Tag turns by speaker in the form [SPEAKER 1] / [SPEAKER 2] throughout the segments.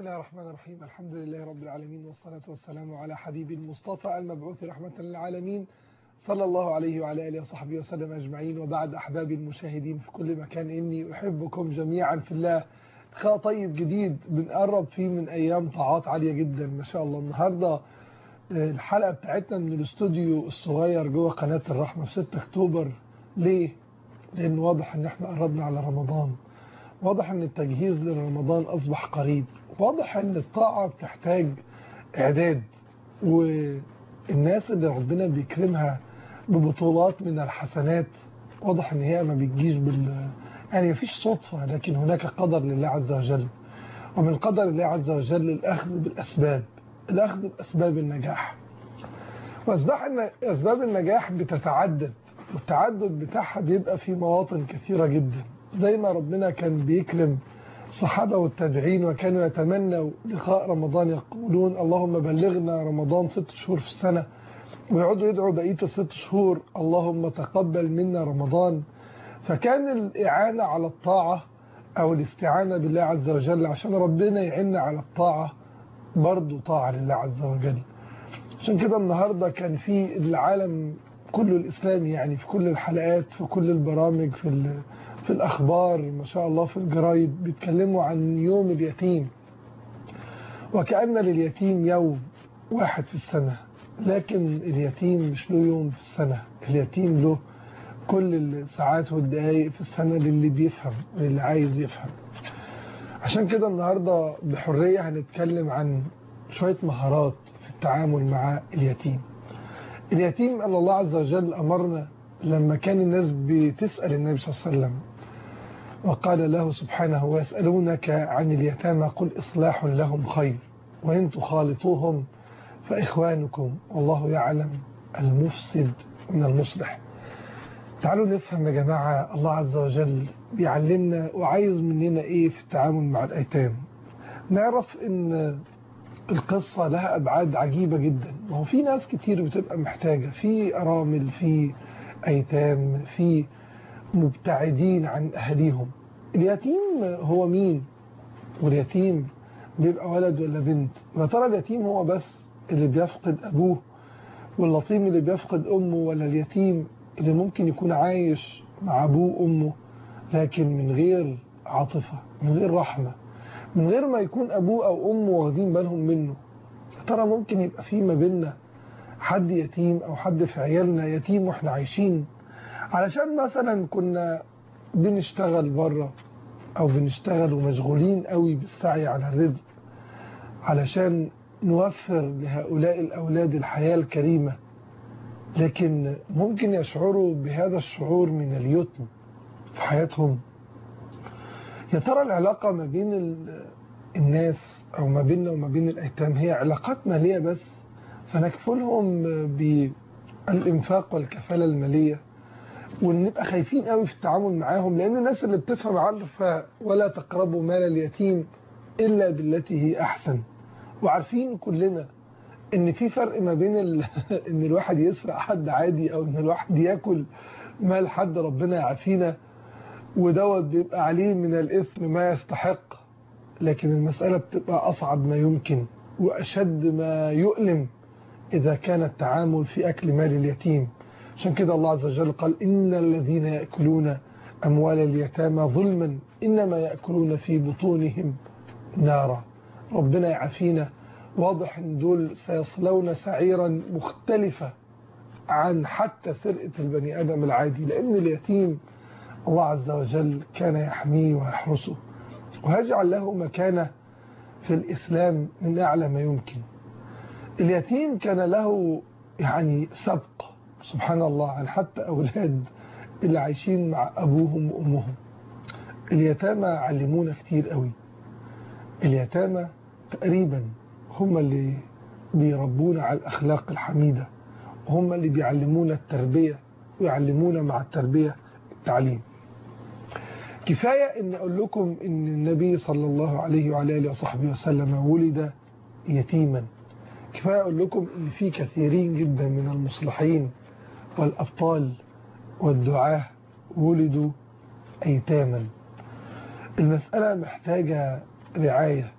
[SPEAKER 1] الله الرحمن الرحيم الحمد لله رب العالمين والصلاة والسلام على حبيب المصطفى المبعوث رحمة للعالمين صلى الله عليه وعلى آله وصحبه وسلم أجمعين وبعد أحبابي المشاهدين في كل مكان إني أحبكم جميعا في الله لقاء طيب جديد بنقرب فيه من أيام طاعات عالية جدا ما شاء الله النهاردة الحلقة بتاعتنا من الاستوديو الصغير جوه قناة الرحمة في 6 أكتوبر ليه؟ لأن واضح إن احنا قربنا على رمضان واضح ان التجهيز لرمضان اصبح قريب واضح ان الطاعة بتحتاج اعداد والناس اللي ربنا بيكرمها ببطولات من الحسنات واضح ان هي ما بتجيش بال يعني مفيش صدفة لكن هناك قدر لله عز وجل ومن قدر الله عز وجل الاخذ بالاسباب الاخذ باسباب النجاح واسباب اسباب النجاح بتتعدد والتعدد بتاعها بيبقى في مواطن كثيرة جدا زي ما ربنا كان بيكرم الصحابة والتابعين وكانوا يتمنوا لقاء رمضان يقولون اللهم بلغنا رمضان ست شهور في السنة ويقعدوا يدعوا بقية الست شهور اللهم تقبل منا رمضان فكان الإعانة على الطاعة أو الاستعانة بالله عز وجل عشان ربنا يعيننا على الطاعة برضو طاعة لله عز وجل عشان كده النهاردة كان في العالم كله الإسلامي يعني في كل الحلقات في كل البرامج في في الأخبار ما شاء الله في الجرايد بيتكلموا عن يوم اليتيم وكأن لليتيم يوم واحد في السنة لكن اليتيم مش له يوم في السنة اليتيم له كل الساعات والدقايق في السنة للي بيفهم للي عايز يفهم عشان كده النهاردة بحرية هنتكلم عن شوية مهارات في التعامل مع اليتيم اليتيم قال الله عز وجل أمرنا لما كان الناس بتسأل النبي صلى الله عليه وسلم وقال له سبحانه ويسألونك عن اليتامى قل إصلاح لهم خير وإن تخالطوهم فإخوانكم والله يعلم المفسد من المصلح تعالوا نفهم يا جماعة الله عز وجل بيعلمنا وعايز مننا إيه في التعامل مع الأيتام نعرف إن القصة لها أبعاد عجيبة جدا وهو في ناس كتير بتبقى محتاجة في أرامل في أيتام في مبتعدين عن أهليهم اليتيم هو مين واليتيم بيبقى ولد ولا بنت يا ترى اليتيم هو بس اللي بيفقد أبوه واللطيم اللي بيفقد أمه ولا اليتيم اللي ممكن يكون عايش مع أبوه وأمه لكن من غير عاطفة من غير رحمة من غير ما يكون أبوه أو أمه واخدين بالهم منه يا ترى ممكن يبقى في ما بيننا حد يتيم أو حد في عيالنا يتيم وإحنا عايشين علشان مثلا كنا بنشتغل بره أو بنشتغل ومشغولين قوي بالسعي على الرزق علشان نوفر لهؤلاء الأولاد الحياة الكريمة لكن ممكن يشعروا بهذا الشعور من اليتم في حياتهم يا ترى العلاقة ما بين الناس أو ما بيننا وما بين الأيتام هي علاقات مالية بس فنكفلهم بالإنفاق والكفالة المالية ونبقى خايفين قوي في التعامل معاهم لأن الناس اللي بتفهم عارفة ولا تقربوا مال اليتيم إلا بالتي هي أحسن وعارفين كلنا ان في فرق ما بين ال... ان الواحد يسرق حد عادي او ان الواحد ياكل مال حد ربنا يعافينا ودوت بيبقى عليه من الإثم ما يستحق لكن المسألة بتبقى أصعب ما يمكن وأشد ما يؤلم إذا كان التعامل في أكل مال اليتيم عشان كده الله عز وجل قال إن الذين يأكلون أموال اليتامى ظلما إنما يأكلون في بطونهم نارا ربنا يعافينا واضح ان دول سيصلون سعيرا مختلفة عن حتى سرقة البني آدم العادي لأن اليتيم الله عز وجل كان يحميه ويحرسه ويجعل له مكانة في الإسلام من أعلى ما يمكن اليتيم كان له يعني سبق سبحان الله عن حتى أولاد اللي عايشين مع أبوهم وأمهم اليتامى علمونا كتير قوي اليتامى تقريبا هم اللي بيربونا على الأخلاق الحميدة وهم اللي بيعلمونا التربية ويعلمونا مع التربية التعليم كفاية ان اقول لكم ان النبي صلى الله عليه وعلى اله وصحبه وسلم ولد يتيما كفاية اقول لكم ان في كثيرين جدا من المصلحين والابطال والدعاة ولدوا ايتاما المسألة محتاجة رعاية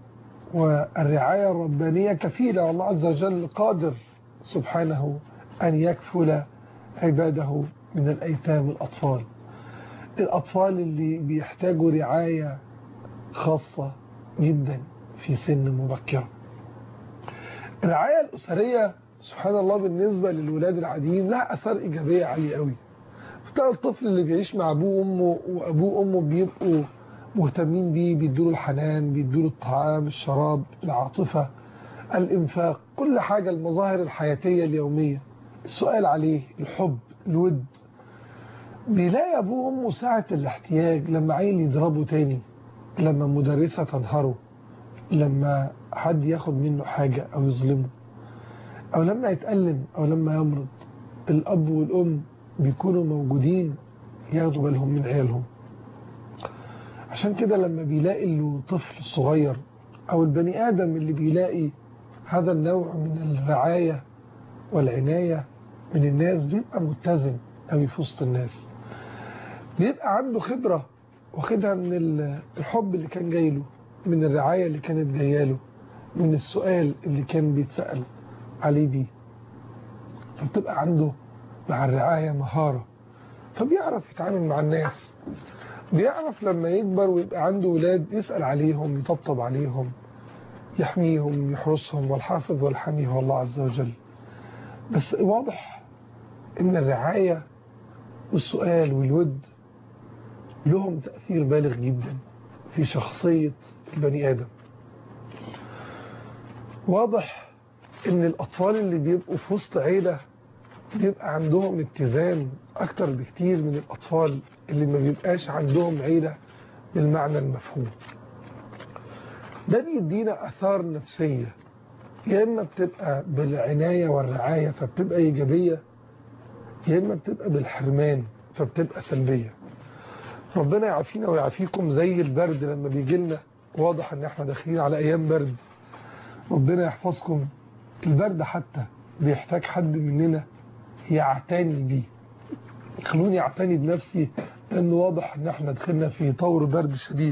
[SPEAKER 1] والرعاية الربانية كفيلة والله عز وجل قادر سبحانه أن يكفل عباده من الأيتام والأطفال الأطفال اللي بيحتاجوا رعاية خاصة جدا في سن مبكرة الرعاية الأسرية سبحان الله بالنسبة للولاد العاديين لها أثار إيجابية عالية قوي بتلاقي الطفل اللي بيعيش مع أبوه وأمه وأبوه وأمه بيبقوا مهتمين بيه بيدوله الحنان بيدوله الطعام الشراب العاطفة الإنفاق كل حاجة المظاهر الحياتية اليومية السؤال عليه الحب الود بيلاقي أبوه وأمه ساعة الاحتياج لما عيل يضربه تاني لما مدرسة تنهره لما حد ياخد منه حاجة أو يظلمه أو لما يتألم أو لما يمرض الأب والأم بيكونوا موجودين ياخدوا بالهم من عيالهم عشان كده لما بيلاقي له طفل صغير أو البني آدم اللي بيلاقي هذا النوع من الرعاية والعناية من الناس بيبقى متزن أوي في وسط الناس بيبقى عنده خبرة واخدها من الحب اللي كان جاي له من الرعاية اللي كانت جايه له من السؤال اللي كان بيتسأل عليه بيه فبتبقى عنده مع الرعاية مهارة فبيعرف يتعامل مع الناس بيعرف لما يكبر ويبقى عنده ولاد يسأل عليهم يطبطب عليهم يحميهم يحرسهم والحافظ والحمي هو الله عز وجل بس واضح ان الرعاية والسؤال والود لهم تأثير بالغ جدا في شخصية البني آدم واضح ان الأطفال اللي بيبقوا في وسط عيلة بيبقى عندهم اتزان أكتر بكتير من الأطفال اللي ما بيبقاش عندهم عيلة بالمعنى المفهوم ده بيدينا أثار نفسية يا إما بتبقى بالعناية والرعاية فبتبقى إيجابية يا إما بتبقى بالحرمان فبتبقى سلبية ربنا يعافينا ويعافيكم زي البرد لما بيجي لنا واضح ان احنا داخلين على ايام برد ربنا يحفظكم البرد حتى بيحتاج حد مننا يعتني بيه خلوني اعتني بنفسي لانه واضح ان احنا دخلنا في طور برد شديد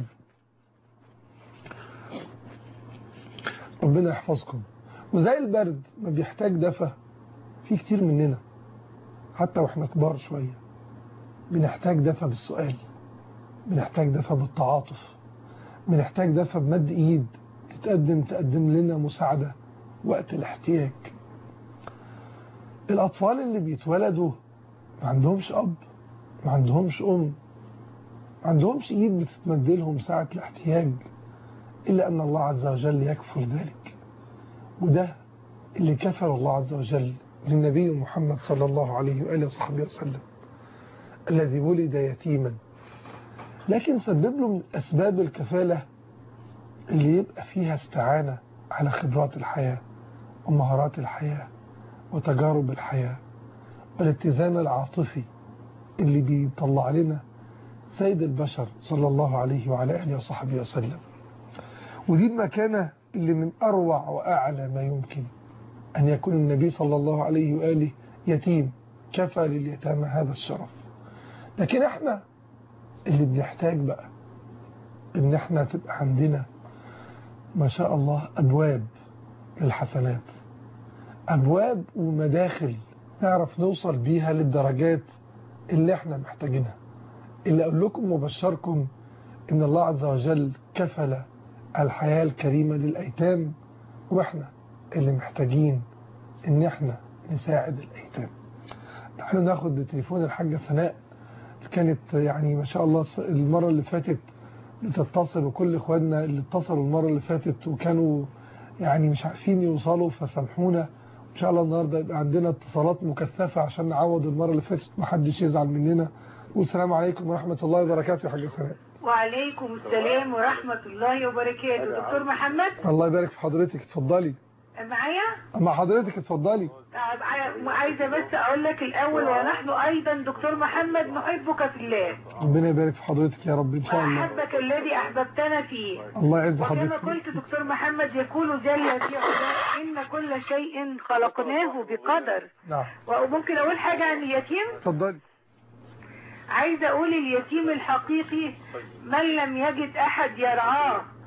[SPEAKER 1] ربنا يحفظكم وزي البرد ما بيحتاج دفى في كتير مننا حتى واحنا كبار شوية بنحتاج دفى بالسؤال بنحتاج دفى بالتعاطف بنحتاج دفى بمد ايد تتقدم تقدم لنا مساعدة وقت الاحتياج الأطفال اللي بيتولدوا ما عندهمش أب ما عندهمش أم ما عندهمش إيد بتتمد لهم ساعة الاحتياج إلا أن الله عز وجل يكفل ذلك وده اللي كفل الله عز وجل للنبي محمد صلى الله عليه وآله وصحبه وسلم الذي ولد يتيما لكن سبب له من أسباب الكفالة اللي يبقى فيها استعانة على خبرات الحياة ومهارات الحياة وتجارب الحياة والاتزان العاطفي اللي بيطلع لنا سيد البشر صلى الله عليه وعلى آله وصحبه وسلم ودي المكانة اللي من أروع وأعلى ما يمكن أن يكون النبي صلى الله عليه وآله يتيم كفى لليتامى هذا الشرف لكن احنا اللي بنحتاج بقى ان احنا تبقى عندنا ما شاء الله أبواب للحسنات أبواب ومداخل نعرف نوصل بيها للدرجات اللي احنا محتاجينها اللي أقول لكم وبشركم إن الله عز وجل كفل الحياة الكريمة للأيتام وإحنا اللي محتاجين إن إحنا نساعد الأيتام تعالوا ناخد تليفون الحاجة سناء كانت يعني ما شاء الله المرة اللي فاتت بتتصل وكل إخواننا اللي اتصلوا المرة اللي فاتت وكانوا يعني مش عارفين يوصلوا فسامحونا إن شاء الله النهاردة يبقى عندنا اتصالات مكثفة عشان نعوض المرة اللي فاتت محدش يزعل مننا والسلام عليكم ورحمة الله وبركاته يا حاجة سناء
[SPEAKER 2] وعليكم السلام ورحمة الله وبركاته دكتور محمد
[SPEAKER 1] الله يبارك في حضرتك اتفضلي
[SPEAKER 2] معايا
[SPEAKER 1] مع حضرتك اتفضلي
[SPEAKER 2] طيب عايزة بس أقول لك الأول ونحن أيضا دكتور محمد نحبك في الله
[SPEAKER 1] ربنا يبارك في حضرتك يا رب إن شاء الله
[SPEAKER 2] وأحبك الذي أحببتنا فيه
[SPEAKER 1] الله يعز
[SPEAKER 2] وكما
[SPEAKER 1] حضرتك
[SPEAKER 2] قلت دكتور محمد يقول جل في علاه إن كل شيء خلقناه بقدر
[SPEAKER 1] نعم
[SPEAKER 2] وممكن أقول حاجة عن اليتيم
[SPEAKER 1] اتفضلي
[SPEAKER 2] عايزة أقول اليتيم الحقيقي من لم يجد أحد يرعاه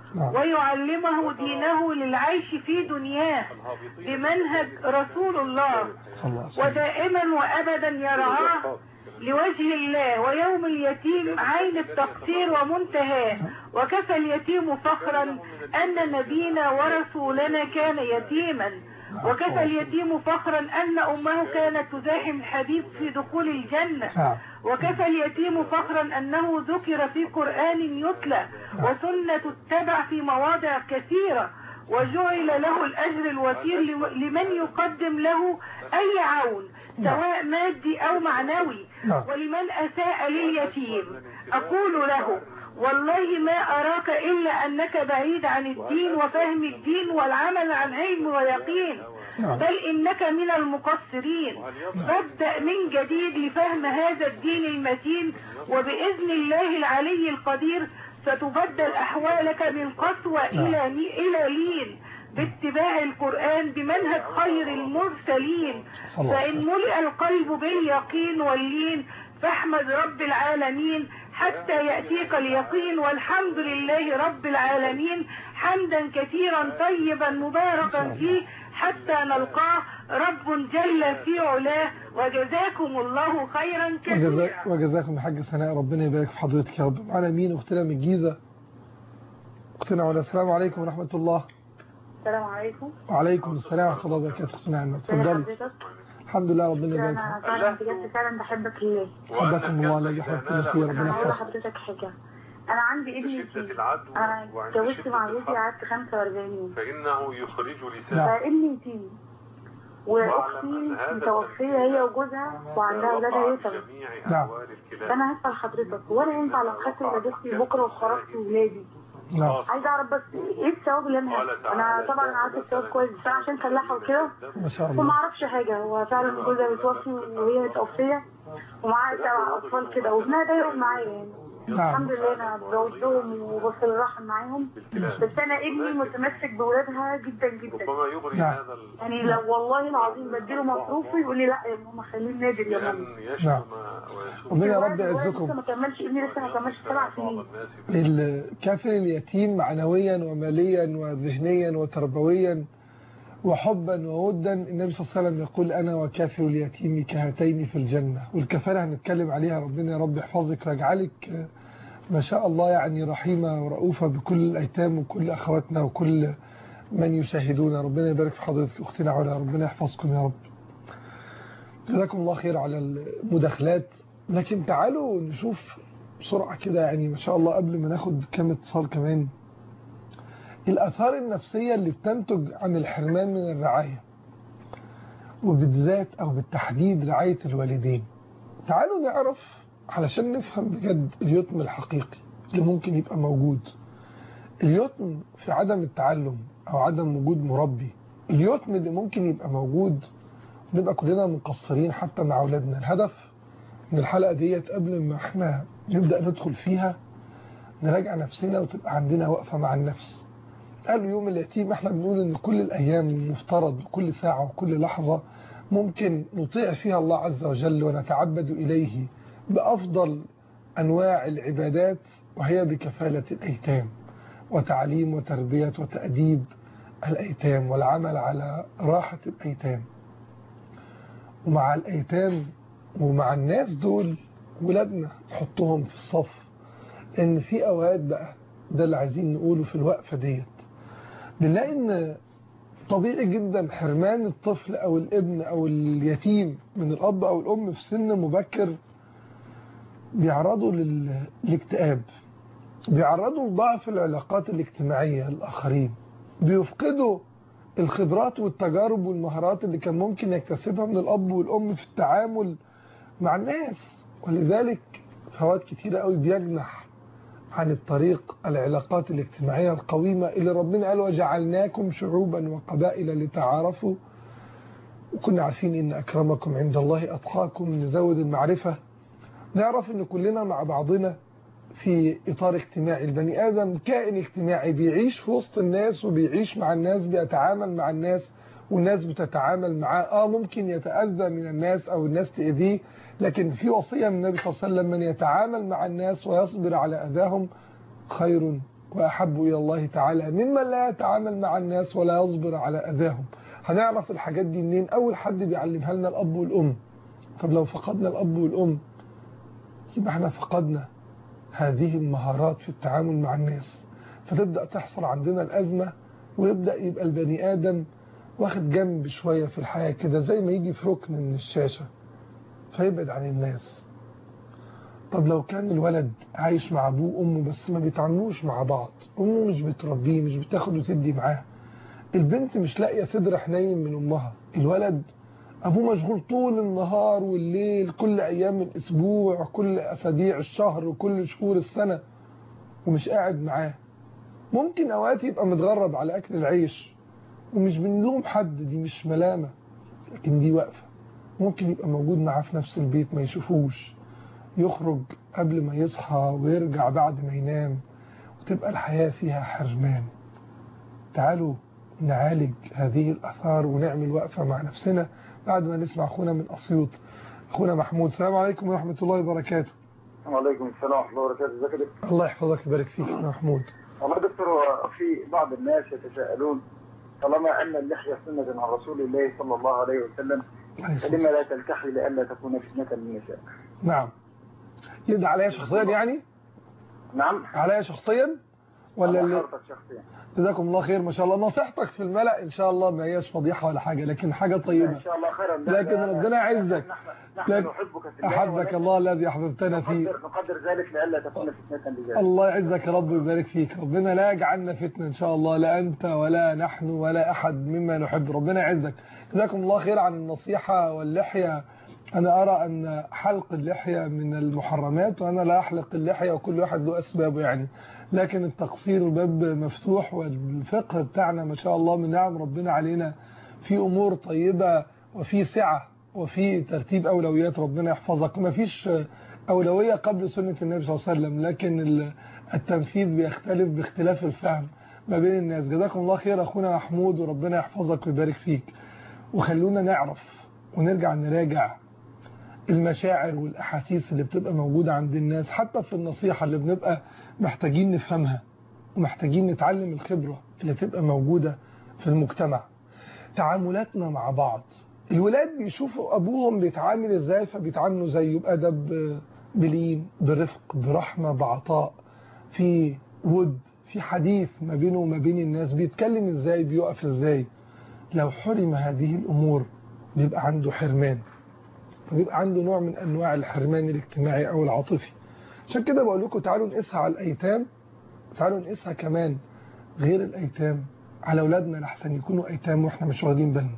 [SPEAKER 1] نعم.
[SPEAKER 2] ويعلمه دينه للعيش في دنياه بمنهج رسول الله
[SPEAKER 1] صلى الله عليه وسلم
[SPEAKER 2] ودائما وابدا يرعاه لوجه الله ويوم اليتيم عين التقصير ومنتهاه وكفى اليتيم فخرا ان نبينا ورسولنا كان يتيما وكفى اليتيم فخرا ان امه كانت تزاحم الحبيب في دخول الجنه
[SPEAKER 1] نعم
[SPEAKER 2] وكفى اليتيم فخرا أنه ذكر في قرآن يتلى وسنة تتبع في مواضع كثيرة وجعل له الأجر الوفير لو- لمن يقدم له أي عون سواء مادي أو معنوي
[SPEAKER 1] نعم.
[SPEAKER 2] ولمن أساء لليتيم أقول له والله ما أراك إلا أنك بعيد عن الدين وفهم الدين والعمل عن علم ويقين
[SPEAKER 1] نعم.
[SPEAKER 2] بل إنك من المقصرين فابدأ من جديد لفهم هذا الدين المتين وبإذن الله العلي القدير ستبدل أحوالك من قسوة إلى إلى لين باتباع القرآن بمنهج خير المرسلين
[SPEAKER 1] صلى الله عليه
[SPEAKER 2] فإن
[SPEAKER 1] وسلم.
[SPEAKER 2] ملئ القلب باليقين واللين فاحمد رب العالمين حتى يأتيك اليقين والحمد لله رب العالمين حمدا كثيرا طيبا مباركا فيه حتى نلقاه رب جل في علاه وجزاكم الله خيرا
[SPEAKER 1] وجزاك
[SPEAKER 2] كثيرا
[SPEAKER 1] وجزاكم يا حاج سناء ربنا يبارك في حضرتك يا رب معانا مين اختنا من الجيزه اختنا علا السلام عليكم ورحمه الله
[SPEAKER 2] السلام عليكم
[SPEAKER 1] وعليكم السلام ورحمه الله وبركاته اختنا عنا
[SPEAKER 2] ازي
[SPEAKER 1] اتفضلي
[SPEAKER 2] حضرتك
[SPEAKER 1] الحمد لله ربنا يبارك
[SPEAKER 2] انا
[SPEAKER 1] فيك
[SPEAKER 2] فعلا بجد فعلا بحبك لله
[SPEAKER 1] حبكم الله لا يحبك كل خير ربنا
[SPEAKER 2] انا هقول
[SPEAKER 1] يحفظك
[SPEAKER 2] لحضرتك حاجه انا عندي ابني
[SPEAKER 3] شدة
[SPEAKER 2] يتيم
[SPEAKER 3] العدو
[SPEAKER 2] انا
[SPEAKER 3] وعند
[SPEAKER 2] اتجوزت
[SPEAKER 3] شدة
[SPEAKER 2] مع جوزي
[SPEAKER 3] الحرب.
[SPEAKER 2] قعدت 45 يوم
[SPEAKER 3] فإنه يخرج
[SPEAKER 1] نعم.
[SPEAKER 3] لسانه
[SPEAKER 2] فابني يتيم واختي متوفيه هي وجوزها وعندها اولادها يتم
[SPEAKER 3] جميع
[SPEAKER 1] نعم.
[SPEAKER 3] أحوال الكلاب
[SPEAKER 2] فانا هسال حضرتك هو انا ينفع لو خدت ولاد اختي بكره وخرجت ولادي
[SPEAKER 1] نعم
[SPEAKER 2] عايزه اعرف بس ايه الثواب اللي انا هاخده؟ انا طبعا عارفه الثواب كويس بس انا عشان فلاحه وكده
[SPEAKER 1] ما شاء
[SPEAKER 2] وما
[SPEAKER 1] الله
[SPEAKER 2] اعرفش حاجه هو فعلا جوزها متوفي وهي متوفيه ومعاها سبع اطفال كده وابنها ده يقعد معايا يعني
[SPEAKER 1] نعم
[SPEAKER 2] الحمد لله انا بوزهم وبصل الرحم معاهم بس انا ابني متمسك بولادها جدا جدا
[SPEAKER 3] ربما يغري
[SPEAKER 1] نعم.
[SPEAKER 3] هذا ال-
[SPEAKER 2] يعني لو والله العظيم بديله مصروفه يقول لي لا يا ماما خليه نادر يا
[SPEAKER 3] بأن
[SPEAKER 2] ماما
[SPEAKER 3] يشتم
[SPEAKER 1] نعم.
[SPEAKER 3] ويسوء
[SPEAKER 1] ربنا يا رب
[SPEAKER 2] الولد- الولد لسه
[SPEAKER 1] يعزكم
[SPEAKER 2] ما كملش ابني لسه ما كملش سبع
[SPEAKER 3] بعض
[SPEAKER 2] سنين
[SPEAKER 3] الناس
[SPEAKER 1] الكافر اليتيم معنويا وماليا وذهنيا وتربويا وحبا وودا النبي صلى الله عليه وسلم يقول أنا وكافر اليتيم كهاتين في الجنة والكفالة هنتكلم عليها ربنا يا رب يحفظك ويجعلك آه، ما شاء الله يعني رحيمة ورؤوفة بكل الأيتام وكل أخواتنا وكل من يشاهدونا ربنا يبارك في حضرتك أختنا علا ربنا يحفظكم يا رب جزاكم الله خير على المداخلات لكن تعالوا نشوف بسرعة كده يعني ما شاء الله قبل ما ناخد كام اتصال كمان الآثار النفسية اللي بتنتج عن الحرمان من الرعاية وبالذات أو بالتحديد رعاية الوالدين تعالوا نعرف علشان نفهم بجد اليتم الحقيقي اللي ممكن يبقى موجود اليتم في عدم التعلم أو عدم وجود مربي اليتم اللي ممكن يبقى موجود ونبقى كلنا مقصرين حتى مع أولادنا الهدف من الحلقة ديت قبل ما احنا نبدأ ندخل فيها نراجع نفسنا وتبقى عندنا وقفة مع النفس قالوا يوم اليتيم احنا بنقول ان كل الايام المفترض وكل ساعة وكل لحظة ممكن نطيع فيها الله عز وجل ونتعبد اليه بافضل انواع العبادات وهي بكفالة الايتام وتعليم وتربية وتأديب الايتام والعمل على راحة الايتام ومع الايتام ومع الناس دول ولادنا نحطهم في الصف لان في اوقات بقى ده اللي عايزين نقوله في الوقفة ديت بنلاقي ان طبيعي جدا حرمان الطفل او الابن او اليتيم من الاب او الام في سن مبكر بيعرضوا لل- للاكتئاب بيعرضوا لضعف العلاقات الاجتماعية الآخرين بيفقدوا الخبرات والتجارب والمهارات اللي كان ممكن يكتسبها من الأب والأم في التعامل مع الناس ولذلك فوات كتيرة قوي بيجنح عن الطريق العلاقات الاجتماعية القويمة اللي ربنا قال وجعلناكم شعوبا وقبائل لتعارفوا وكنا عارفين ان اكرمكم عند الله اتقاكم نزود المعرفة نعرف ان كلنا مع بعضنا في اطار اجتماعي البني ادم كائن اجتماعي بيعيش في وسط الناس وبيعيش مع الناس بيتعامل مع الناس والناس بتتعامل معاه اه ممكن يتأذى من الناس او الناس تأذيه لكن في وصية من النبي صلى الله عليه وسلم من يتعامل مع الناس ويصبر على أذاهم خير وأحب إلى الله تعالى ممن لا يتعامل مع الناس ولا يصبر على أذاهم هنعرف الحاجات دي منين أول حد بيعلمها لنا الأب والأم طب لو فقدنا الأب والأم يبقى احنا فقدنا هذه المهارات في التعامل مع الناس فتبدأ تحصل عندنا الأزمة ويبدأ يبقى البني آدم واخد جنب شوية في الحياة كده زي ما يجي في ركن من الشاشة فيبعد عن الناس طب لو كان الولد عايش مع أبوه وأمه بس ما بيتعاملوش مع بعض أمه مش بتربيه مش بتاخد وتدي معاه البنت مش لاقية صدر حنين من أمها الولد أبوه مشغول طول النهار والليل كل أيام الأسبوع كل أسابيع الشهر وكل شهور السنة ومش قاعد معاه ممكن أوقات يبقى متغرب على أكل العيش ومش بنلوم حد دي مش ملامة لكن دي واقفة ممكن يبقى موجود معاه في نفس البيت ما يشوفوش يخرج قبل ما يصحى ويرجع بعد ما ينام وتبقى الحياة فيها حرمان تعالوا نعالج هذه الأثار ونعمل وقفة مع نفسنا بعد ما نسمع أخونا من أسيوط أخونا محمود السلام عليكم ورحمة الله وبركاته
[SPEAKER 4] وعليكم السلام ورحمة الله وبركاته ازيك يا دكتور
[SPEAKER 1] الله يحفظك ويبارك فيك يا محمود
[SPEAKER 4] والله يا دكتور هو في بعض الناس يتساءلون طالما أن اللحية سنة عن رسول الله صلى الله عليه وسلم
[SPEAKER 1] عليه الصلاة
[SPEAKER 4] فلما لا تلتحي لئلا تكون فتنة للنساء
[SPEAKER 1] نعم يدعى عليا شخصيا يعني
[SPEAKER 4] نعم
[SPEAKER 1] عليا شخصيا ولا اللي
[SPEAKER 4] حضرتك شخصيا
[SPEAKER 1] جزاكم الله خير ما شاء الله نصيحتك في الملأ إن شاء الله ما هياش فضيحة ولا حاجة لكن حاجة طيبة
[SPEAKER 4] إن شاء الله خيرا
[SPEAKER 1] لكن ربنا يعزك.
[SPEAKER 4] نحن
[SPEAKER 1] لكن
[SPEAKER 4] نحبك في الله
[SPEAKER 1] أحبك
[SPEAKER 4] ولكن
[SPEAKER 1] الله الذي أحببتنا فيه
[SPEAKER 4] نقدر, نقدر ذلك لئلا تكون فتنة لذلك
[SPEAKER 1] الله يعزك يا رب ويبارك فيك ربنا لا يجعلنا فتنة إن شاء الله لا أنت ولا نحن ولا أحد مما نحب ربنا يعزك جزاكم الله خير عن النصيحة واللحية أنا أرى أن حلق اللحية من المحرمات وأنا لا أحلق اللحية وكل واحد له أسبابه يعني لكن التقصير باب مفتوح والفقه بتاعنا ما شاء الله من نعم ربنا علينا في أمور طيبة وفي سعة وفي ترتيب أولويات ربنا يحفظك وما فيش أولوية قبل سنة النبي صلى الله عليه وسلم لكن ال- التنفيذ بيختلف باختلاف الفهم ما بين الناس جزاكم الله خير أخونا محمود وربنا يحفظك ويبارك فيك وخلونا نعرف ونرجع نراجع المشاعر والأحاسيس اللي بتبقى موجودة عند الناس حتى في النصيحة اللي بنبقى محتاجين نفهمها ومحتاجين نتعلم الخبرة اللي تبقى موجودة في المجتمع تعاملاتنا مع بعض الولاد بيشوفوا أبوهم بيتعامل إزاي فبيتعاملوا زيه بأدب بلين برفق برحمة بعطاء في ود في حديث ما بينه وما بين الناس بيتكلم إزاي بيقف إزاي لو حرم هذه الأمور بيبقى عنده حرمان فبيبقى عنده نوع من أنواع الحرمان الاجتماعي أو العاطفي عشان كده بقول لكم تعالوا نقيسها على الأيتام تعالوا نقيسها كمان غير الأيتام على أولادنا لحسن يكونوا أيتام وإحنا مش واخدين بالنا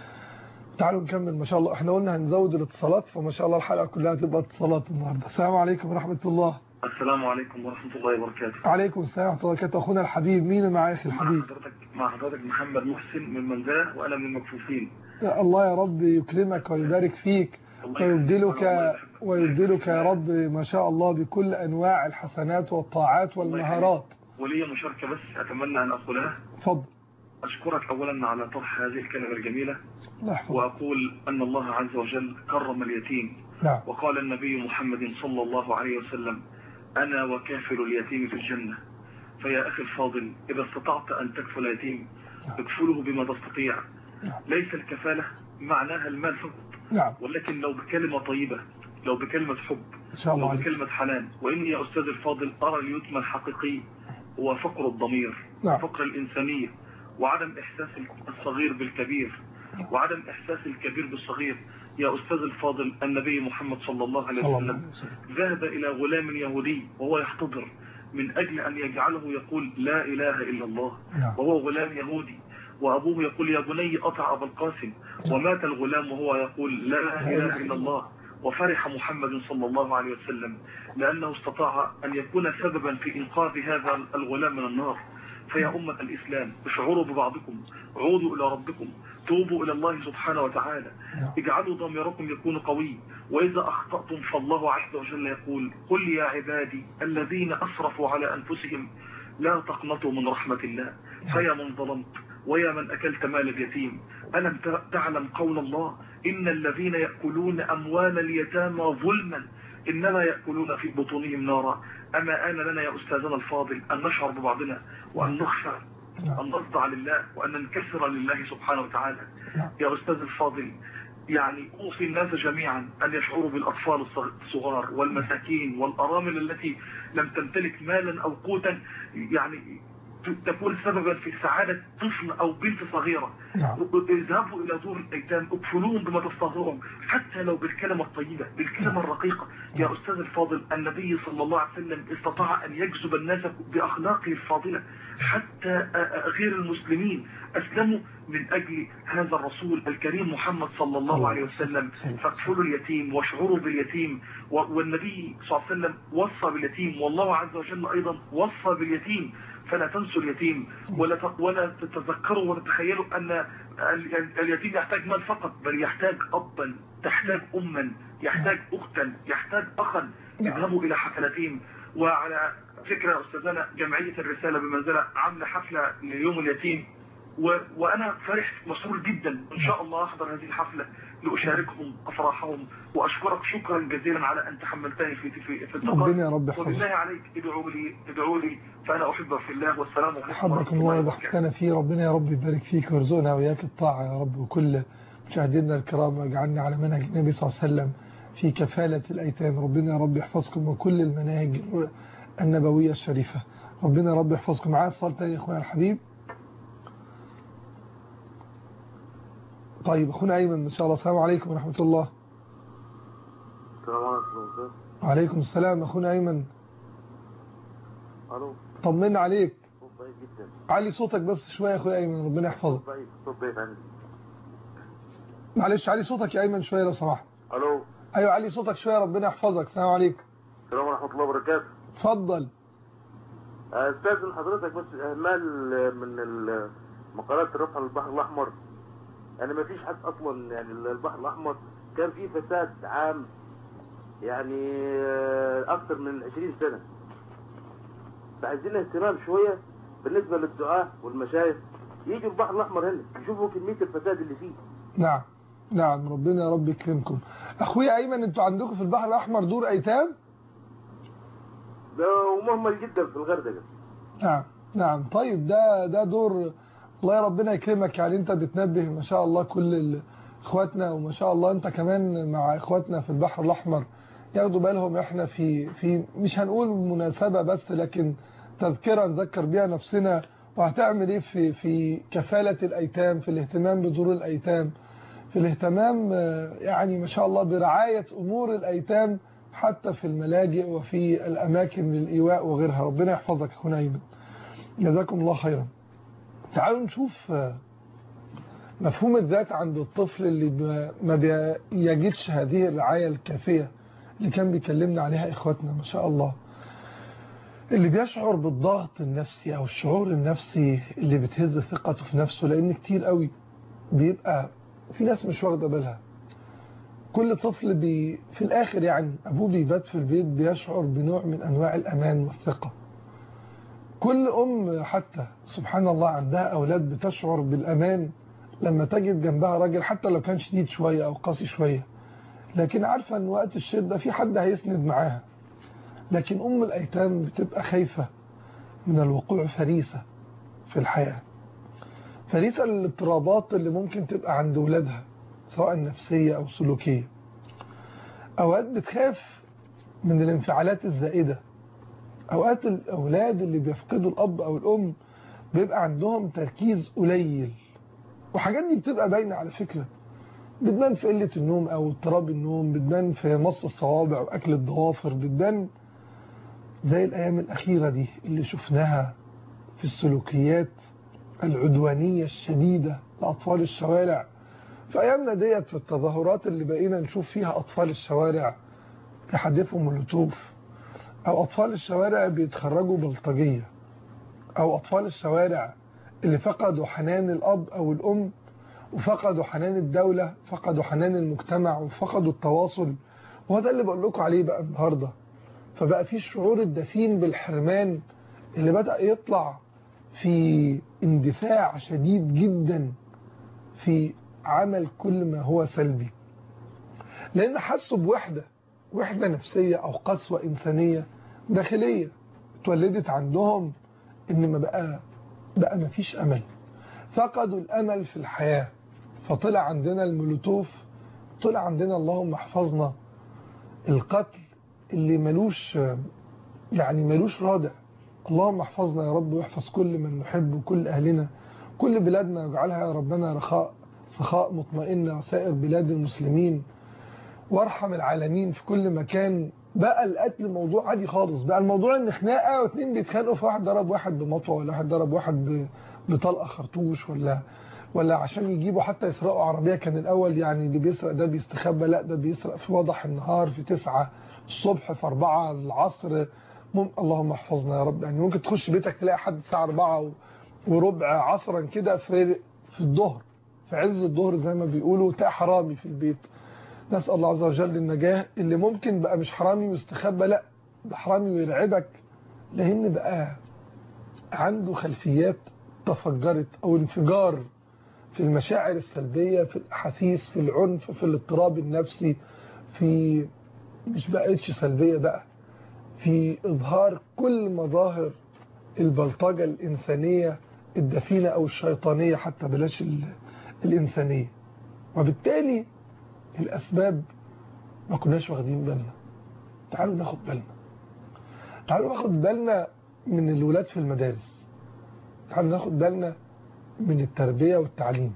[SPEAKER 1] تعالوا نكمل ما شاء الله احنا قلنا هنزود الاتصالات فما شاء الله الحلقة كلها تبقى اتصالات النهاردة السلام عليكم ورحمة الله
[SPEAKER 5] السلام عليكم ورحمة الله وبركاته
[SPEAKER 1] عليكم السلام ورحمة الله وبركاته أخونا الحبيب مين اللي معايا أخي
[SPEAKER 5] مع
[SPEAKER 1] الحبيب
[SPEAKER 5] حضرتك مع حضرتك محمد محسن من منزاه وأنا من المكفوفين
[SPEAKER 1] يا الله يا رب يكرمك ويبارك فيك
[SPEAKER 5] الله يخليك.
[SPEAKER 1] ويبدلك
[SPEAKER 5] الله يحبك.
[SPEAKER 1] ويبدلك يا رب ما شاء الله بكل أنواع الحسنات والطاعات والمهارات
[SPEAKER 5] ولي مشاركة بس أتمنى أن أقولها
[SPEAKER 1] اتفضل
[SPEAKER 5] أشكرك أولا على طرح هذه الكلمة الجميلة
[SPEAKER 1] الله يحفظك
[SPEAKER 5] وأقول أن الله عز وجل كرم اليتيم
[SPEAKER 1] نعم
[SPEAKER 5] وقال النبي محمد صلى الله عليه وسلم أنا وكافل اليتيم في الجنة فيا أخي الفاضل إذا استطعت أن تكفل اليتيم اكفله بما تستطيع ليس الكفالة معناها المال فقط
[SPEAKER 1] نعم
[SPEAKER 5] ولكن لو بكلمة طيبة لو بكلمة حب
[SPEAKER 1] إن شاء الله
[SPEAKER 5] لو
[SPEAKER 1] عليك
[SPEAKER 5] بكلمة حنان وإني يا أستاذ الفاضل أرى اليتم الحقيقي هو فقر الضمير
[SPEAKER 1] نعم.
[SPEAKER 5] فقر الإنسانية وعدم إحساس الصغير بالكبير وعدم إحساس الكبير بالصغير يا أستاذ الفاضل النبي محمد صلى الله عليه
[SPEAKER 1] صلى الله
[SPEAKER 5] وسلم
[SPEAKER 1] عليه وسلم
[SPEAKER 5] ذهب إلى غلام يهودي وهو يحتضر من أجل أن يجعله يقول لا إله إلا الله
[SPEAKER 1] نعم
[SPEAKER 5] وهو غلام يهودي وأبوه يقول يا بني أطع أبا القاسم ومات الغلام وهو يقول لا إله إلا الله وفرح محمد صلى الله عليه وسلم لأنه استطاع أن يكون سببا في إنقاذ هذا الغلام من النار فيا أمة الإسلام اشعروا ببعضكم عودوا إلى ربكم توبوا إلى الله سبحانه وتعالى
[SPEAKER 1] نعم.
[SPEAKER 5] اجعلوا ضميركم يكون قوي وإذا أخطأتم فالله عز وجل يقول قل يا عبادي الذين أسرفوا على أنفسهم لا تقنطوا من رحمة الله فيا من ظلمت ويا من أكلت مال اليتيم ألم ت- تعلم قول الله إن الذين يأكلون أموال اليتامى ظلما إنما يأكلون في بطونهم نارا أما آن لنا يا أستاذنا الفاضل أن نشعر ببعضنا وأن نخشع
[SPEAKER 1] نعم.
[SPEAKER 5] أن نخضع لله وأن ننكسر لله سبحانه وتعالى
[SPEAKER 1] نعم.
[SPEAKER 5] يا أستاذ الفاضل يعني أوصي الناس جميعا أن يشعروا بالأطفال الصغ- الصغار والمساكين والأرامل التي لم تمتلك مالا أو قوتا يعني ت- تكون سببا في سعادة طفل أو بنت صغيرة
[SPEAKER 1] نعم
[SPEAKER 5] اذهبوا إلى دور الأيتام اكفلوهم بما تستطيعون حتى لو بالكلمة الطيبة بالكلمة الرقيقة يا أستاذ الفاضل النبي صلى الله عليه وسلم استطاع أن يجذب الناس بأخلاقه الفاضلة حتى آه، آه، غير المسلمين أسلموا من أجل هذا الرسول الكريم محمد صلى الله عليه وسلم فاكفلوا اليتيم واشعروا باليتيم و- والنبي صلى الله عليه وسلم وصى باليتيم والله عز وجل أيضا وصى باليتيم فلا تنسوا اليتيم ولا ت- ولا تتذكروا وتتخيلوا أن ال- ال- اليتيم يحتاج مال فقط بل يحتاج أبا تحتاج أما يحتاج أختا يحتاج أخا
[SPEAKER 1] نعم.
[SPEAKER 5] اذهبوا إلى حفلتهم وعلى فكرة أستاذنا جمعية الرسالة بمنزلة عاملة حفلة ليوم اليتيم و... وأنا فرح مسرور جدا إن شاء الله أحضر هذه الحفلة لأشاركهم أفراحهم وأشكرك شكرا جزيلا على أن تحملتني في في, في التقاء
[SPEAKER 1] ربنا يا رب يحفظك
[SPEAKER 5] وبالله عليك ادعوا لي ادعوا لي فأنا أحبك في الله والسلام عليكم
[SPEAKER 1] حبكم
[SPEAKER 5] ورحمة
[SPEAKER 1] الله
[SPEAKER 5] وبركاته.
[SPEAKER 1] يضحكنا فيه ربنا يا رب يبارك فيك ويرزقنا وإياك الطاعة يا رب وكل مشاهدينا الكرام واجعلنا على منهج النبي صلى الله عليه وسلم في كفالة الأيتام ربنا يا رب يحفظكم وكل المناهج النبوية الشريفة ربنا يا رب يحفظكم معايا اتصال تاني يا اخونا الحبيب طيب اخونا ايمن ان شاء الله السلام عليكم ورحمة الله
[SPEAKER 3] السلام عليكم
[SPEAKER 1] وعليكم السلام اخونا ايمن
[SPEAKER 3] الو
[SPEAKER 1] طمنا عليك
[SPEAKER 3] صوت ضعيف جدا
[SPEAKER 1] علي صوتك بس شوية يا اخويا ايمن ربنا يحفظك
[SPEAKER 3] صوت ضعيف صوت ضعيف عندي
[SPEAKER 1] معلش علي صوتك يا ايمن شوية لو سمحت
[SPEAKER 3] الو
[SPEAKER 1] ايوه علي صوتك شوية ربنا يحفظك السلام عليكم
[SPEAKER 3] السلام ورحمه الله وبركاته
[SPEAKER 1] اتفضل
[SPEAKER 3] استاذن حضرتك بس اهمال من ال- مقالات الرفع البحر الاحمر يعني ما فيش حد اصلا يعني البحر الاحمر كان فيه فساد عام يعني آه، اكثر من 20 سنه فعايزين اهتمام شويه بالنسبه للدعاه والمشايخ يجوا البحر الاحمر هنا يشوفوا كميه الفساد اللي فيه
[SPEAKER 1] نعم نعم ربنا يا رب يكرمكم اخويا ايمن انتوا عندكم في البحر الاحمر دور ايتام
[SPEAKER 3] ده ومهمل جدا في الغردقه
[SPEAKER 1] نعم نعم طيب ده ده دور الله يا ربنا يكرمك يعني انت بتنبه ما شاء الله كل ال- اخواتنا وما شاء الله انت كمان مع اخواتنا في البحر الاحمر ياخدوا بالهم احنا في في مش هنقول مناسبة بس لكن تذكرة نذكر بيها نفسنا وهتعمل ايه في في كفالة الايتام في الاهتمام بدور الايتام في الاهتمام آه، يعني ما شاء الله برعاية امور الايتام حتى في الملاجئ وفي الاماكن للايواء وغيرها ربنا يحفظك يا اخونا ايمن جزاكم الله خيرا تعالوا نشوف آه، مفهوم الذات عند الطفل اللي ب- ما بيجدش هذه الرعاية الكافية اللي كان بيكلمنا عليها إخواتنا ما شاء الله اللي بيشعر بالضغط النفسي أو الشعور النفسي اللي بتهز ثقته في نفسه لأن كتير قوي بيبقى في ناس مش واخدة بالها كل طفل بي في الآخر يعني أبوه بيبات في البيت بيشعر بنوع من أنواع الأمان والثقة كل أم حتى سبحان الله عندها أولاد بتشعر بالأمان لما تجد جنبها راجل حتى لو كان شديد شوية أو قاسي شوية لكن عارفة أن وقت الشدة في حد هيسند معاها لكن أم الأيتام بتبقى خايفة من الوقوع فريسة في الحياة فريسة للاضطرابات اللي ممكن تبقى عند ولادها سواء نفسية أو سلوكية أوقات بتخاف من الانفعالات الزائدة أوقات الأولاد اللي بيفقدوا الأب أو الأم بيبقى عندهم تركيز قليل وحاجات دي بتبقى باينة على فكرة بتبان في قلة النوم أو اضطراب النوم بتبان في مص الصوابع وأكل الضوافر بتبان زي الأيام الأخيرة دي اللي شفناها في السلوكيات العدوانية الشديدة لأطفال الشوارع في أيامنا ديت في التظاهرات اللي بقينا نشوف فيها أطفال الشوارع يحدفوا مولوتوف أو أطفال الشوارع بيتخرجوا بلطجية أو أطفال الشوارع اللي فقدوا حنان الأب أو الأم وفقدوا حنان الدولة فقدوا حنان المجتمع وفقدوا التواصل وهذا اللي بقول لكم عليه بقى النهاردة فبقى في الشعور الدفين بالحرمان اللي بدأ يطلع في اندفاع شديد جدا في عمل كل ما هو سلبي لأن حسوا بوحدة وحدة نفسية أو قسوة إنسانية داخلية اتولدت عندهم ان ما بقى بقى ما فيش امل فقدوا الامل في الحياة فطلع عندنا المولوتوف طلع عندنا اللهم احفظنا القتل اللي ملوش يعني ملوش رادع اللهم احفظنا يا رب واحفظ كل من نحب وكل اهلنا كل بلادنا واجعلها يا ربنا رخاء سخاء مطمئنة وسائر بلاد المسلمين وارحم العالمين في كل مكان بقى القتل موضوع عادي خالص بقى الموضوع ان خناقه واثنين بيتخانقوا في واحد ضرب واحد بمطوه ولا واحد ضرب واحد ب- بطلقه خرطوش ولا ولا عشان يجيبوا حتى يسرقوا عربيه كان الاول يعني اللي بيسرق ده بيستخبى لا ده بيسرق في وضح النهار في تسعة الصبح في أربعة العصر مم اللهم احفظنا يا رب يعني ممكن تخش بيتك تلاقي حد الساعه 4 و- وربع عصرا كده في في الظهر في عز الظهر زي ما بيقولوا تلاقي حرامي في البيت نسأل الله عز وجل النجاة اللي ممكن بقى مش حرامي ويستخبى لا ده حرامي ويرعبك لأن بقى عنده خلفيات تفجرت أو انفجار في المشاعر السلبية في الأحاسيس في العنف في الاضطراب النفسي في مش بقتش سلبية بقى في إظهار كل مظاهر البلطجة الإنسانية الدفينة أو الشيطانية حتى بلاش ال- الإنسانية وبالتالي الأسباب ما كناش واخدين بالنا تعالوا ناخد بالنا تعالوا ناخد بالنا من الولاد في المدارس تعالوا ناخد بالنا من التربية والتعليم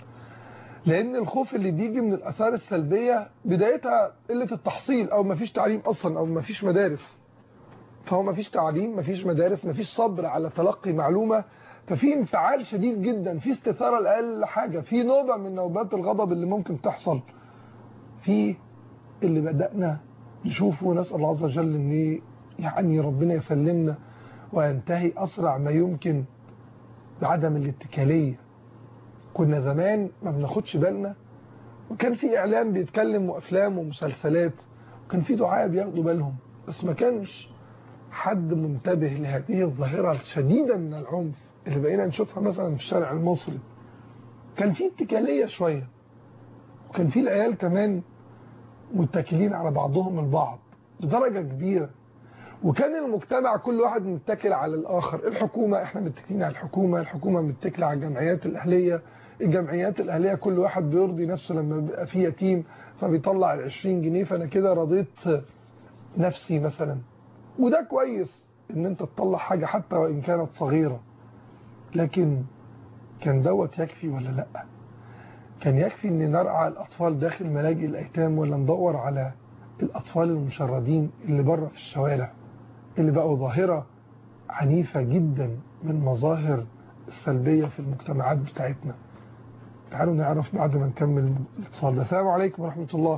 [SPEAKER 1] لأن الخوف اللي بيجي من الآثار السلبية بدايتها قلة التحصيل أو مفيش تعليم أصلا أو مفيش مدارس فهو مفيش تعليم مفيش مدارس مفيش صبر على تلقي معلومة ففي انفعال شديد جدا في استثارة لأقل حاجة في نوبة من نوبات الغضب اللي ممكن تحصل في اللي بدأنا نشوفه نسأل الله عز وجل ان يعني ربنا يسلمنا وينتهي أسرع ما يمكن بعدم الاتكالية كنا زمان ما بناخدش بالنا وكان في إعلام بيتكلم وأفلام ومسلسلات وكان في دعاء بياخدوا بالهم بس ما كانش حد منتبه لهذه الظاهرة الشديدة من العنف اللي بقينا نشوفها مثلا في الشارع المصري كان في اتكالية شوية وكان في العيال كمان متكلين على بعضهم البعض لدرجة كبيرة وكان المجتمع كل واحد متكل على الآخر الحكومة احنا متكلين على الحكومة الحكومة متكلة على الجمعيات الأهلية الجمعيات الأهلية كل واحد بيرضي نفسه لما بيبقى فيه يتيم فبيطلع ال 20 جنيه فأنا كده رضيت نفسي مثلا وده كويس ان انت تطلع حاجة حتى وإن كانت صغيرة لكن كان دوت يكفي ولا لأ كان يكفي ان نرعى الأطفال داخل ملاجئ الأيتام ولا ندور على الأطفال المشردين اللي بره في الشوارع اللي بقوا ظاهرة عنيفة جدا من مظاهر السلبية في المجتمعات بتاعتنا تعالوا نعرف بعد ما نكمل الاتصال ده السلام عليكم ورحمة الله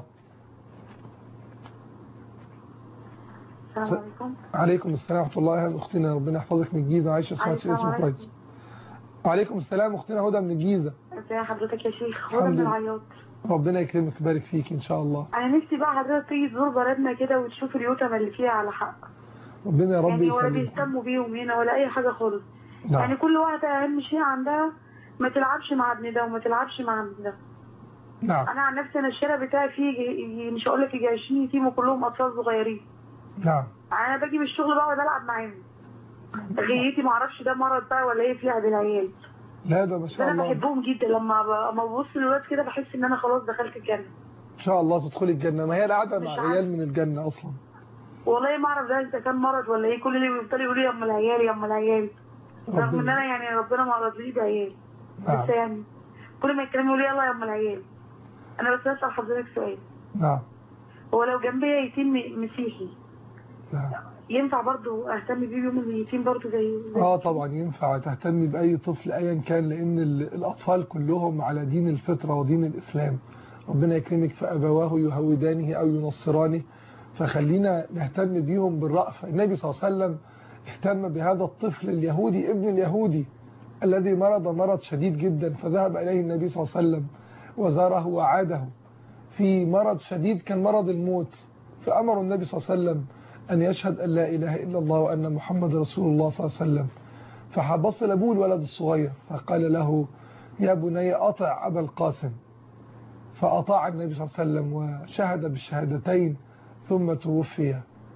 [SPEAKER 2] السلام عليكم
[SPEAKER 1] عليكم السلام ورحمة الله أهلا أختنا ربنا يحفظك من الجيزة عايشة سمعتش
[SPEAKER 2] السلام
[SPEAKER 1] اسمك
[SPEAKER 2] عليكم.
[SPEAKER 1] كويس وعليكم السلام أختنا هدى من الجيزة
[SPEAKER 2] ازي حضرتك يا شيخ
[SPEAKER 1] الحمد
[SPEAKER 2] هدى من
[SPEAKER 1] لله.
[SPEAKER 2] العياط
[SPEAKER 1] ربنا يكرمك ويبارك فيك إن شاء الله
[SPEAKER 2] انا نفسي بقى حضرتك تيجي تزور بلدنا كده وتشوف اليتامى اللي فيها على حق
[SPEAKER 1] ربنا يا رب
[SPEAKER 2] يعني ولا
[SPEAKER 1] يسلمك
[SPEAKER 2] بيهتموا بيهم هنا ولا اي حاجه خالص يعني
[SPEAKER 1] نعم
[SPEAKER 2] كل واحده اهم شيء عندها ما تلعبش مع ابن ده وما تلعبش مع ابن ده
[SPEAKER 1] نعم
[SPEAKER 2] انا عن نفسي انا الشارع بتاعي فيه يجي- يجي- مش هقول لك يجي 20 يتيم وكلهم اطفال صغيرين
[SPEAKER 1] نعم
[SPEAKER 2] انا باجي من الشغل بقعد العب معاهم غيتي ما اعرفش ده مرض بقى ولا ايه في لعب العيال
[SPEAKER 1] لا ده ما
[SPEAKER 2] ده
[SPEAKER 1] شاء
[SPEAKER 2] انا
[SPEAKER 1] الله
[SPEAKER 2] بحبهم جدا لما ب- لما ببص للولاد كده بحس ان انا خلاص دخلت الجنه
[SPEAKER 1] إن شاء الله تدخلي الجنة ما هي القعدة مع
[SPEAKER 2] مش
[SPEAKER 1] العيال من الجنة أصلا
[SPEAKER 2] والله ما اعرف ده اذا كان مرض ولا ايه كل اللي بيفضلوا يقولوا يا ام العيال يا ام العيال رغم ان
[SPEAKER 1] ربنا
[SPEAKER 2] انا يعني ربنا ما رضيش بعيال
[SPEAKER 1] نعم
[SPEAKER 2] بس يعني كل ما يتكلموا يقولوا يلا يا ام العيال انا بس بسال حضرتك سؤال
[SPEAKER 1] نعم
[SPEAKER 2] هو لو جنبي يتيم مسيحي
[SPEAKER 1] نعم
[SPEAKER 2] ينفع برضه اهتم بيه يوم اليتيم برضه زي زي-
[SPEAKER 1] اه طبعا ينفع تهتمي بأي طفل أيا كان لأن ال- الأطفال كلهم على دين الفطرة ودين الإسلام ربنا يكرمك فأبواه يهودانه أو ينصرانه فخلينا نهتم بيهم بالرأفة النبي صلى الله عليه وسلم اهتم بهذا الطفل اليهودي ابن اليهودي الذي مرض مرض شديد جدا فذهب إليه النبي صلى الله عليه وسلم وزاره وعاده في مرض شديد كان مرض الموت فأمر النبي صلى الله عليه وسلم أن يشهد أن لا إله إلا الله وأن محمد رسول الله صلى الله عليه وسلم فحبص لأبوه الولد الصغير فقال له يا بني أطع أبا القاسم فأطاع النبي صلى الله عليه وسلم وشهد بالشهادتين ثم توفي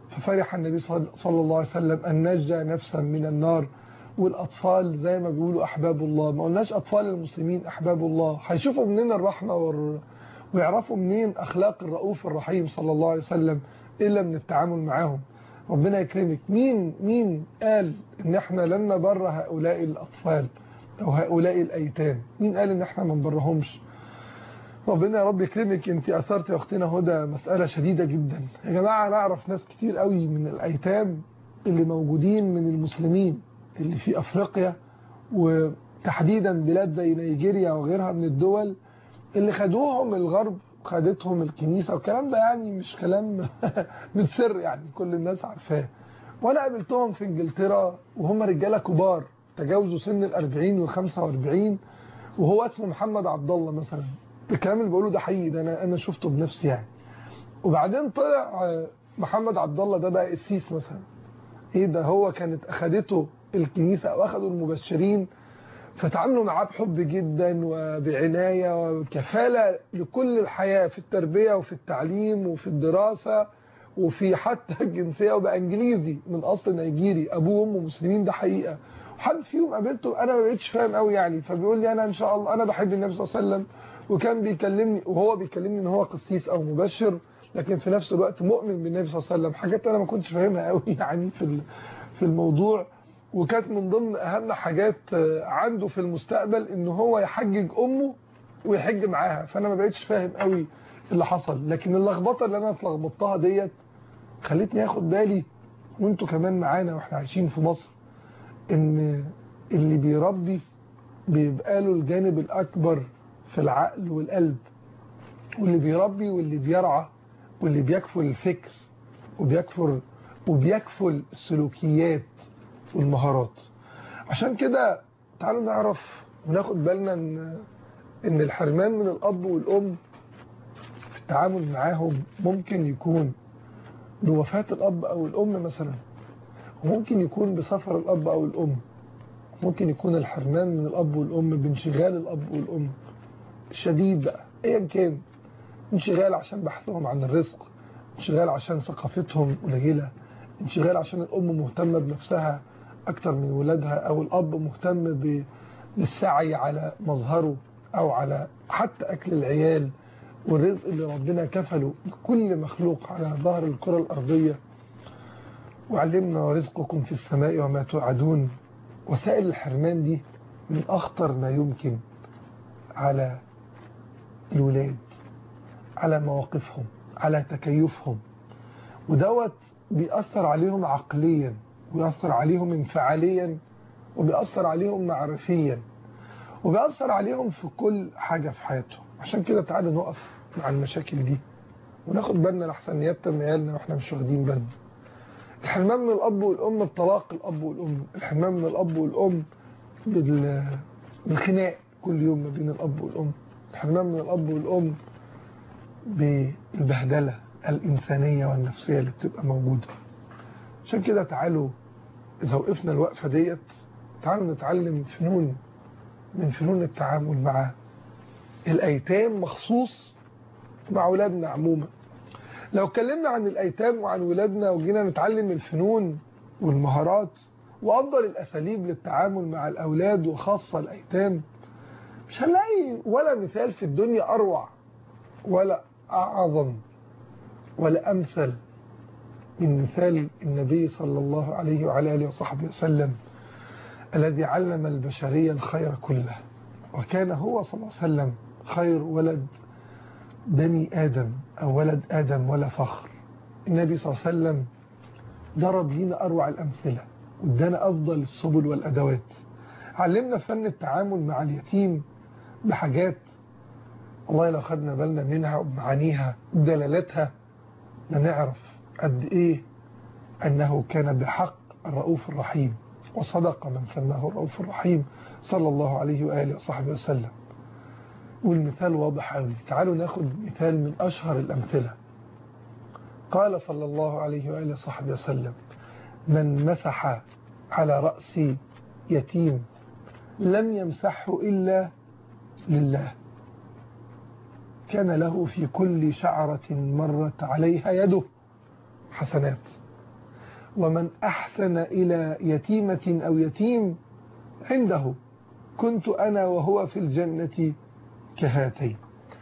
[SPEAKER 1] ففرح النبي صل- صلى الله عليه وسلم أن نجى نفسا من النار والأطفال زي ما بيقولوا أحباب الله ما قلناش أطفال المسلمين أحباب الله هيشوفوا منين الرحمة والر... ويعرفوا منين أخلاق الرؤوف الرحيم صلى الله عليه وسلم إلا من التعامل معاهم ربنا يكرمك مين مين قال إن إحنا لن نبر هؤلاء الأطفال أو هؤلاء الأيتام مين قال إن إحنا ما نبرهمش ربنا يا رب يكرمك انت اثرت يا اختنا هدى مسألة شديدة جدا يا جماعة انا اعرف ناس كتير قوي من الايتام اللي موجودين من المسلمين اللي في افريقيا وتحديدا بلاد زي نيجيريا وغيرها من الدول اللي خدوهم الغرب خدتهم الكنيسة والكلام ده يعني مش كلام مش سر يعني كل الناس عارفاه وانا قابلتهم في انجلترا وهم رجالة كبار تجاوزوا سن الاربعين والخمسة واربعين وهو اسمه محمد عبد الله مثلا الكلام اللي بقوله ده حقيقي ده انا انا شفته بنفسي يعني وبعدين طلع آه، محمد عبد الله ده بقى قسيس مثلا ايه ده هو كانت اخدته الكنيسه او اخدوا المبشرين فتعاملوا معاه بحب جدا وبعنايه وكفاله لكل الحياه في التربيه وفي التعليم وفي الدراسه وفي حتى الجنسيه وبقى انجليزي من اصل نيجيري ابوه وامه مسلمين ده حقيقه وحد فيهم قابلته انا ما بقتش فاهم قوي يعني فبيقول لي انا ان شاء الله انا بحب النبي صلى الله عليه وسلم وكان بيكلمني وهو بيكلمني ان هو قسيس او مبشر لكن في نفس الوقت مؤمن بالنبي صلى الله عليه وسلم حاجات انا ما كنتش فاهمها قوي يعني في ال- في الموضوع وكانت من ضمن اهم حاجات آه، عنده في المستقبل ان هو يحجج امه ويحج معاها فانا ما بقتش فاهم قوي اللي حصل لكن اللخبطه اللي انا اتلخبطتها ديت خلتني اخد بالي وانتوا كمان معانا واحنا عايشين في مصر ان اللي بيربي بيبقى له الجانب الاكبر في العقل والقلب واللي بيربي واللي بيرعى واللي بيكفل الفكر وبيكفل وبيكفل السلوكيات والمهارات عشان كده تعالوا نعرف وناخد بالنا ان ان الحرمان من الاب والام في التعامل معاهم ممكن يكون بوفاة الاب او الام مثلا وممكن يكون بسفر الاب او الام ممكن يكون الحرمان من الاب والام بانشغال الاب والام شديد بقى ايا كان انشغال عشان بحثهم عن الرزق انشغال عشان ثقافتهم قليله انشغال عشان الام مهتمه بنفسها اكتر من ولادها او الاب مهتم ب- بالسعي على مظهره او على حتى اكل العيال والرزق اللي ربنا كفله لكل مخلوق على ظهر الكره الارضيه وعلمنا رزقكم في السماء وما توعدون وسائل الحرمان دي من اخطر ما يمكن على الولاد على مواقفهم على تكيفهم ودوت بيأثر عليهم عقليا وبيأثر عليهم انفعاليا وبيأثر عليهم معرفيا وبيأثر عليهم في كل حاجة في حياتهم عشان كده تعالوا نقف مع المشاكل دي وناخد بالنا لحسن يتم عيالنا واحنا مش واخدين بالنا الحرمان من الأب والأم بطلاق الأب والأم الحرمان من الأب والأم بال- بالخناق كل يوم ما بين الأب والأم الحرمان من الأب والأم بالبهدلة الإنسانية والنفسية اللي بتبقى موجودة عشان كده تعالوا إذا وقفنا الوقفة ديت تعالوا نتعلم فنون من فنون التعامل مع الأيتام مخصوص مع أولادنا عموما لو اتكلمنا عن الأيتام وعن ولادنا وجينا نتعلم الفنون والمهارات وأفضل الأساليب للتعامل مع الأولاد وخاصة الأيتام مش هنلاقي ولا مثال في الدنيا أروع ولا أعظم ولا أمثل من مثال النبي صلى الله عليه وعلى آله وصحبه وسلم الذي علم البشرية الخير كله وكان هو صلى الله عليه وسلم خير ولد بني آدم أو ولد آدم ولا فخر النبي صلى الله عليه وسلم ضرب لنا أروع الأمثلة وادانا أفضل السبل والأدوات علمنا فن التعامل مع اليتيم بحاجات والله لو خدنا بالنا منها ومعانيها ودلالاتها لنعرف قد إيه أنه كان بحق الرؤوف الرحيم وصدق من سماه الرؤوف الرحيم صلى الله عليه وآله وصحبه وسلم والمثال واضح قوي تعالوا ناخد مثال من أشهر الأمثلة قال صلى الله عليه وآله وصحبه وسلم من مسح على رأس يتيم لم يمسحه إلا لله كان له في كل شعرة مرت عليها يده حسنات ومن أحسن إلى يتيمة أو يتيم عنده كنت أنا وهو في الجنة كهاتين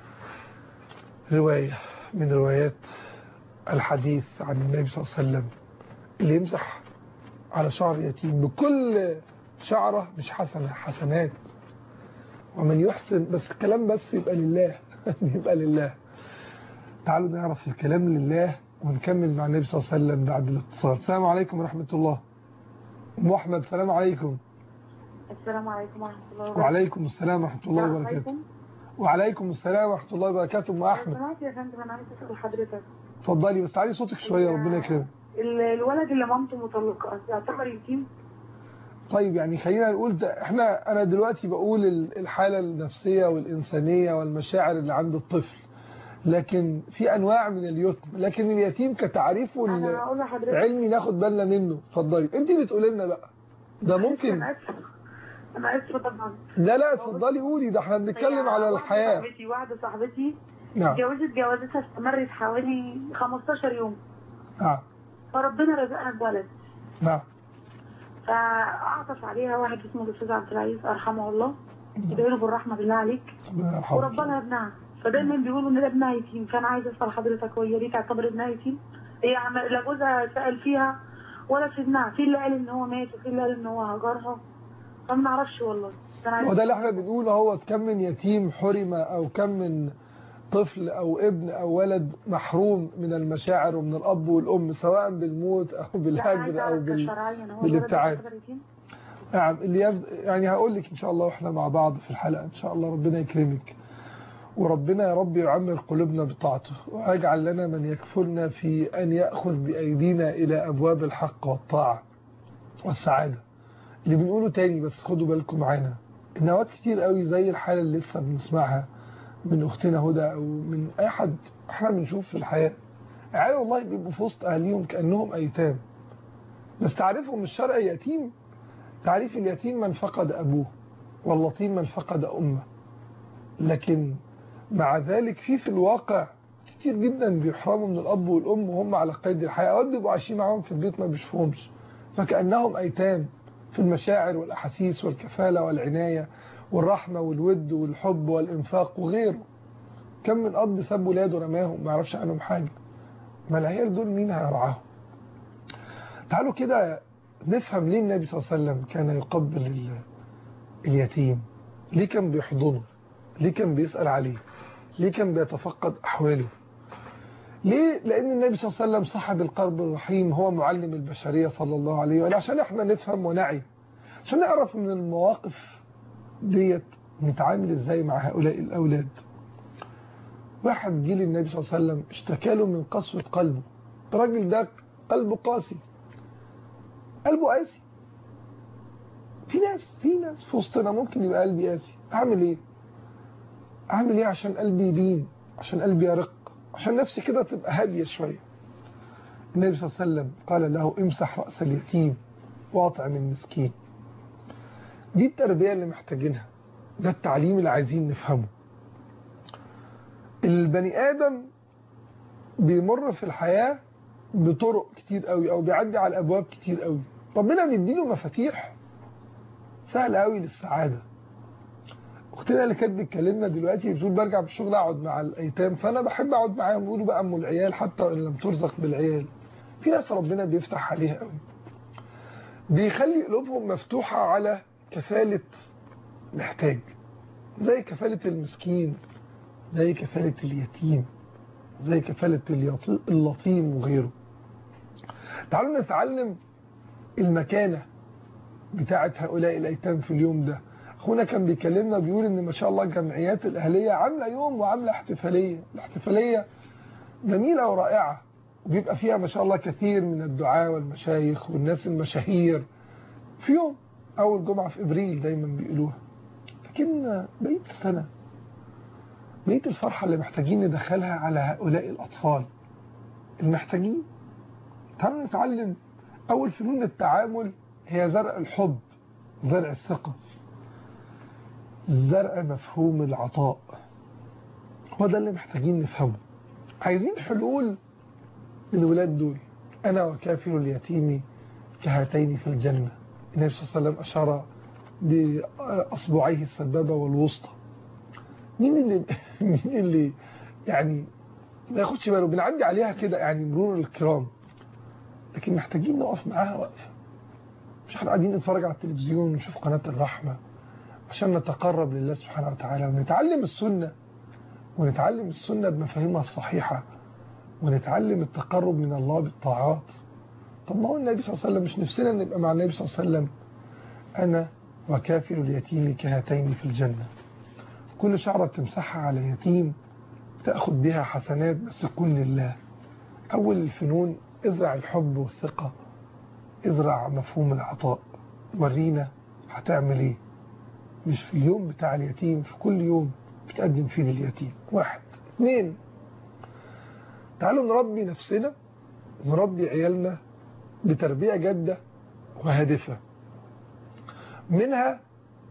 [SPEAKER 1] رواية من روايات الحديث عن النبي صلى الله عليه وسلم اللي يمسح على شعر يتيم بكل شعرة مش حسنة حسنات ومن يحسن بس الكلام بس يبقى لله يبقى لله تعالوا نعرف الكلام لله ونكمل مع النبي صلى الله عليه وسلم بعد الاتصال السلام عليكم ورحمة الله أم أحمد السلام عليكم
[SPEAKER 6] السلام عليكم ورحمة الله وبركاته
[SPEAKER 1] وعليكم السلام ورحمة الله
[SPEAKER 6] السلام
[SPEAKER 1] وبركاته
[SPEAKER 6] عليكم.
[SPEAKER 1] وعليكم السلام ورحمة الله وبركاته أم
[SPEAKER 6] لو
[SPEAKER 1] أحمد
[SPEAKER 6] سمحت يا فندم أنا عايزة أسأل حضرتك
[SPEAKER 1] اتفضلي بس تعالي صوتك شوية ربنا يكرمك
[SPEAKER 6] ال- الولد اللي مامته مطلقة يعتبر يتيم؟
[SPEAKER 1] طيب يعني خلينا نقول ده احنا انا دلوقتي بقول ال- الحالة النفسية والإنسانية والمشاعر اللي عند الطفل لكن في انواع من اليتم لكن اليتيم كتعريفه
[SPEAKER 6] أنا
[SPEAKER 1] ال-
[SPEAKER 6] هقول لحضرتك
[SPEAKER 1] علمي ناخد بالنا منه اتفضلي انت اللي تقولي لنا بقى ده ممكن
[SPEAKER 6] أنا آسفة أنا آسفة طبعا
[SPEAKER 1] لا لا اتفضلي قولي ده احنا بنتكلم
[SPEAKER 6] هي
[SPEAKER 1] على
[SPEAKER 6] واحدة
[SPEAKER 1] الحياة
[SPEAKER 6] صاحبتي واحدة صاحبتي
[SPEAKER 1] نعم
[SPEAKER 6] اتجوزت جوازتها استمرت حوالي 15 يوم
[SPEAKER 1] نعم
[SPEAKER 6] فربنا رزقها بولد
[SPEAKER 1] نعم
[SPEAKER 6] فأعطف عليها واحد اسمه الأستاذ عبد العزيز أرحمه الله ادعي له بالرحمة بالله عليك
[SPEAKER 1] ربنا يرحمه
[SPEAKER 6] وربنا لها ابنها فدايما بيقولوا ان ده ابنها يتيم فانا عايزه اسال حضرتك وهي ليه تعتبر ابنها يتيم؟ هي عم- لا جوزها سال فيها ولا في ابنها في اللي قال ان هو مات وفي اللي قال ان هو هجرها فما نعرفش والله فانا عايزة-
[SPEAKER 1] هو ده اللي احنا بنقوله هو كم من يتيم حرم او كم من طفل او ابن او ولد محروم من المشاعر ومن الاب والام سواء بالموت او
[SPEAKER 6] لا، أنا
[SPEAKER 1] بالهجر
[SPEAKER 6] عايزة
[SPEAKER 1] او
[SPEAKER 6] أعرف
[SPEAKER 1] بال
[SPEAKER 6] شرعياً هو
[SPEAKER 1] بالابتعاد.
[SPEAKER 6] الولد يعتبر يتيم؟
[SPEAKER 1] نعم اللي يب... يعني هقول لك ان شاء الله واحنا مع بعض في الحلقه ان شاء الله ربنا يكرمك وربنا يا رب يعمر قلوبنا بطاعته ويجعل لنا من يكفلنا في ان ياخذ بايدينا الى ابواب الحق والطاعه والسعاده اللي بنقوله تاني بس خدوا بالكم معانا النوات كتير قوي زي الحاله اللي لسه بنسمعها من اختنا هدى او من اي حد احنا بنشوف في الحياه عيال والله بيبقوا في وسط اهاليهم كانهم ايتام بس تعرفهم الشرع يتيم تعريف اليتيم من فقد أبوه واللطيم من فقد أمه لكن مع ذلك في في الواقع كتير جدا بيحرموا من الأب والأم وهم على قيد الحياة أوقات بيبقوا عايشين معاهم في البيت ما بيشوفهمش فكأنهم أيتام في المشاعر والأحاسيس والكفالة والعناية والرحمة والود والحب والإنفاق وغيره كم من أب ساب ولاده رماهم ما يعرفش عنهم حاجة ما العيال دول مين هيرعاهم تعالوا كده نفهم ليه النبي صلى الله عليه وسلم كان يقبل ال- اليتيم ليه كان بيحضنه ليه كان بيسأل عليه ليه كان بيتفقد أحواله ليه لأن النبي صلى الله عليه وسلم صاحب القلب الرحيم هو معلم البشرية صلى الله عليه وآله عشان احنا نفهم ونعي عشان نعرف من المواقف ديت نتعامل ازاي مع هؤلاء الأولاد واحد جه للنبي صلى الله عليه وسلم اشتكى له من قسوة قلبه الراجل ده قلبه قاسي قلبه قاسي في ناس في ناس في وسطنا ممكن يبقى قلبي قاسي اعمل ايه اعمل ايه عشان قلبي يلين عشان قلبي يرق عشان نفسي كده تبقى هاديه شويه النبي صلى الله عليه وسلم قال له امسح راس اليتيم واطعم المسكين دي التربيه اللي محتاجينها ده التعليم اللي عايزين نفهمه البني ادم بيمر في الحياه بطرق كتير قوي او بيعدي على ابواب كتير قوي ربنا بيديله مفاتيح سهله قوي للسعاده اختنا اللي كانت بتكلمنا دلوقتي بتقول برجع من الشغل اقعد مع الايتام فانا بحب اقعد معاهم بيقولوا بقى ام العيال حتى ان لم ترزق بالعيال في ناس ربنا بيفتح عليها قوي بيخلي قلوبهم مفتوحه على كفاله محتاج زي كفاله المسكين زي كفاله اليتيم زي كفالة اليطي- اللطيم وغيره تعالوا نتعلم المكانة بتاعة هؤلاء الأيتام في اليوم ده أخونا كان بيكلمنا بيقول إن ما شاء الله الجمعيات الأهلية عاملة يوم وعاملة احتفالية الاحتفالية جميلة ورائعة وبيبقى فيها ما شاء الله كثير من الدعاة والمشايخ والناس المشاهير في يوم أول جمعة في إبريل دايما بيقولوها لكن بقية السنة بقية الفرحة اللي محتاجين ندخلها على هؤلاء الأطفال المحتاجين تعالوا نتعلم أول فنون التعامل هي زرع الحب زرع الثقة زرع مفهوم العطاء هو ده اللي محتاجين نفهمه عايزين حلول للولاد دول أنا وكافر اليتيم كهاتين في الجنة النبي صلى الله عليه وسلم أشار بأصبعيه السبابة والوسطى مين اللي مين اللي يعني ما ياخدش باله بنعدي عليها كده يعني مرور الكرام لكن محتاجين نقف معاها وقفه مش احنا قاعدين نتفرج على التلفزيون ونشوف قناة الرحمة عشان نتقرب لله سبحانه وتعالى ونتعلم السنة ونتعلم السنة بمفاهيمها الصحيحة ونتعلم التقرب من الله بالطاعات طب ما هو النبي صلى الله عليه وسلم مش نفسنا نبقى مع النبي صلى الله عليه وسلم أنا وكافر اليتيم كهاتين في الجنة كل شعرة تمسحها على يتيم تأخذ بها حسنات بس تكون لله أول الفنون ازرع الحب والثقة ازرع مفهوم العطاء ورينا هتعمل ايه مش في اليوم بتاع اليتيم في كل يوم بتقدم فيه لليتيم واحد اثنين تعالوا نربي نفسنا نربي عيالنا بتربية جادة وهادفة منها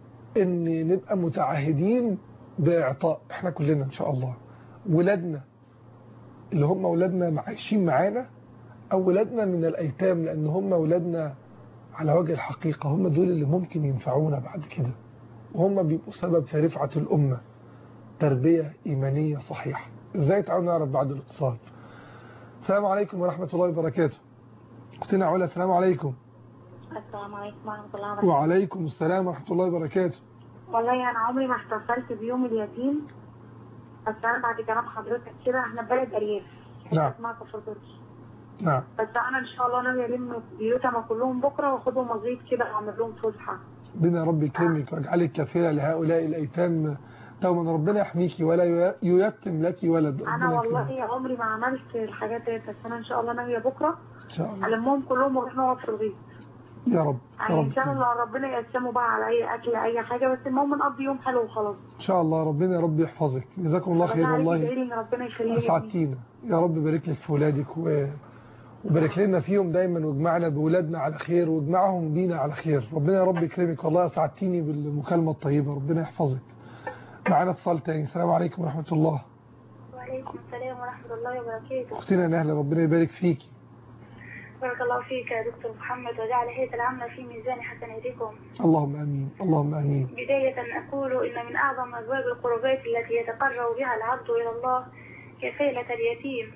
[SPEAKER 1] ان نبقى متعهدين بإعطاء احنا كلنا ان شاء الله ولادنا اللي هم ولادنا عايشين معانا أو ولادنا من الأيتام لأن هم ولادنا على وجه الحقيقة هم دول اللي ممكن ينفعونا بعد كده وهم بيبقوا سبب في رفعة الأمة تربية إيمانية صحيحة إزاي تعالوا نعرف بعد الاتصال السلام عليكم ورحمة الله وبركاته أختنا علا السلام عليكم
[SPEAKER 7] السلام عليكم ورحمة الله وبركاته
[SPEAKER 1] وعليكم السلام ورحمة الله وبركاته
[SPEAKER 7] والله أنا عمري ما احتفلت بيوم اليتيم بس أنا بعد كلام حضرتك كده احنا في بلد أرياف
[SPEAKER 1] نعم.
[SPEAKER 7] اسمها كفرتوش
[SPEAKER 1] نعم
[SPEAKER 7] بس أنا إن شاء الله ناوية ألم بيوتنا كلهم بكرة وأخدهم مزيد كده وأعمل لهم فسحة
[SPEAKER 1] ربنا يا رب يكرمك واجعلك كفيلة لهؤلاء الأيتام دوما ربنا يحميكي ولا ييتم لك ولد
[SPEAKER 7] أنا
[SPEAKER 1] ربنا يكرمك
[SPEAKER 7] والله عمري ما عملت الحاجات ديت بس أنا إن شاء الله ناوية بكرة
[SPEAKER 1] إن شاء الله
[SPEAKER 7] ألمهم كلهم ونروح نقعد في البيت
[SPEAKER 1] يا رب يا
[SPEAKER 7] يعني إن
[SPEAKER 1] رب
[SPEAKER 7] شاء الله ربنا يقسموا بقى على أي أكل أي حاجة بس المهم نقضي يوم حلو وخلاص
[SPEAKER 1] إن شاء الله ربنا يا رب يحفظك جزاكم الله خير
[SPEAKER 7] ربنا عليك
[SPEAKER 1] والله
[SPEAKER 7] يدعي لي إن ربنا يخليك
[SPEAKER 1] أسعدتينا يا رب بارك لك في ولادك و... وبارك لنا فيهم دايما واجمعنا بولادنا على خير واجمعهم بينا على خير ربنا يا رب يكرمك والله أسعدتيني بالمكالمة الطيبة ربنا يحفظك معانا اتصال تاني السلام عليكم ورحمة الله
[SPEAKER 7] وعليكم السلام ورحمة الله وبركاته
[SPEAKER 1] أختنا نهلة ربنا يبارك فيكي
[SPEAKER 7] بارك الله فيك يا دكتور محمد وجعل هيئة العامة في ميزان حسناتكم
[SPEAKER 1] اللهم أمين اللهم أمين
[SPEAKER 7] بداية أقول إن من أعظم أسباب القربات التي يتقرب بها العبد إلى الله كفالة اليتيم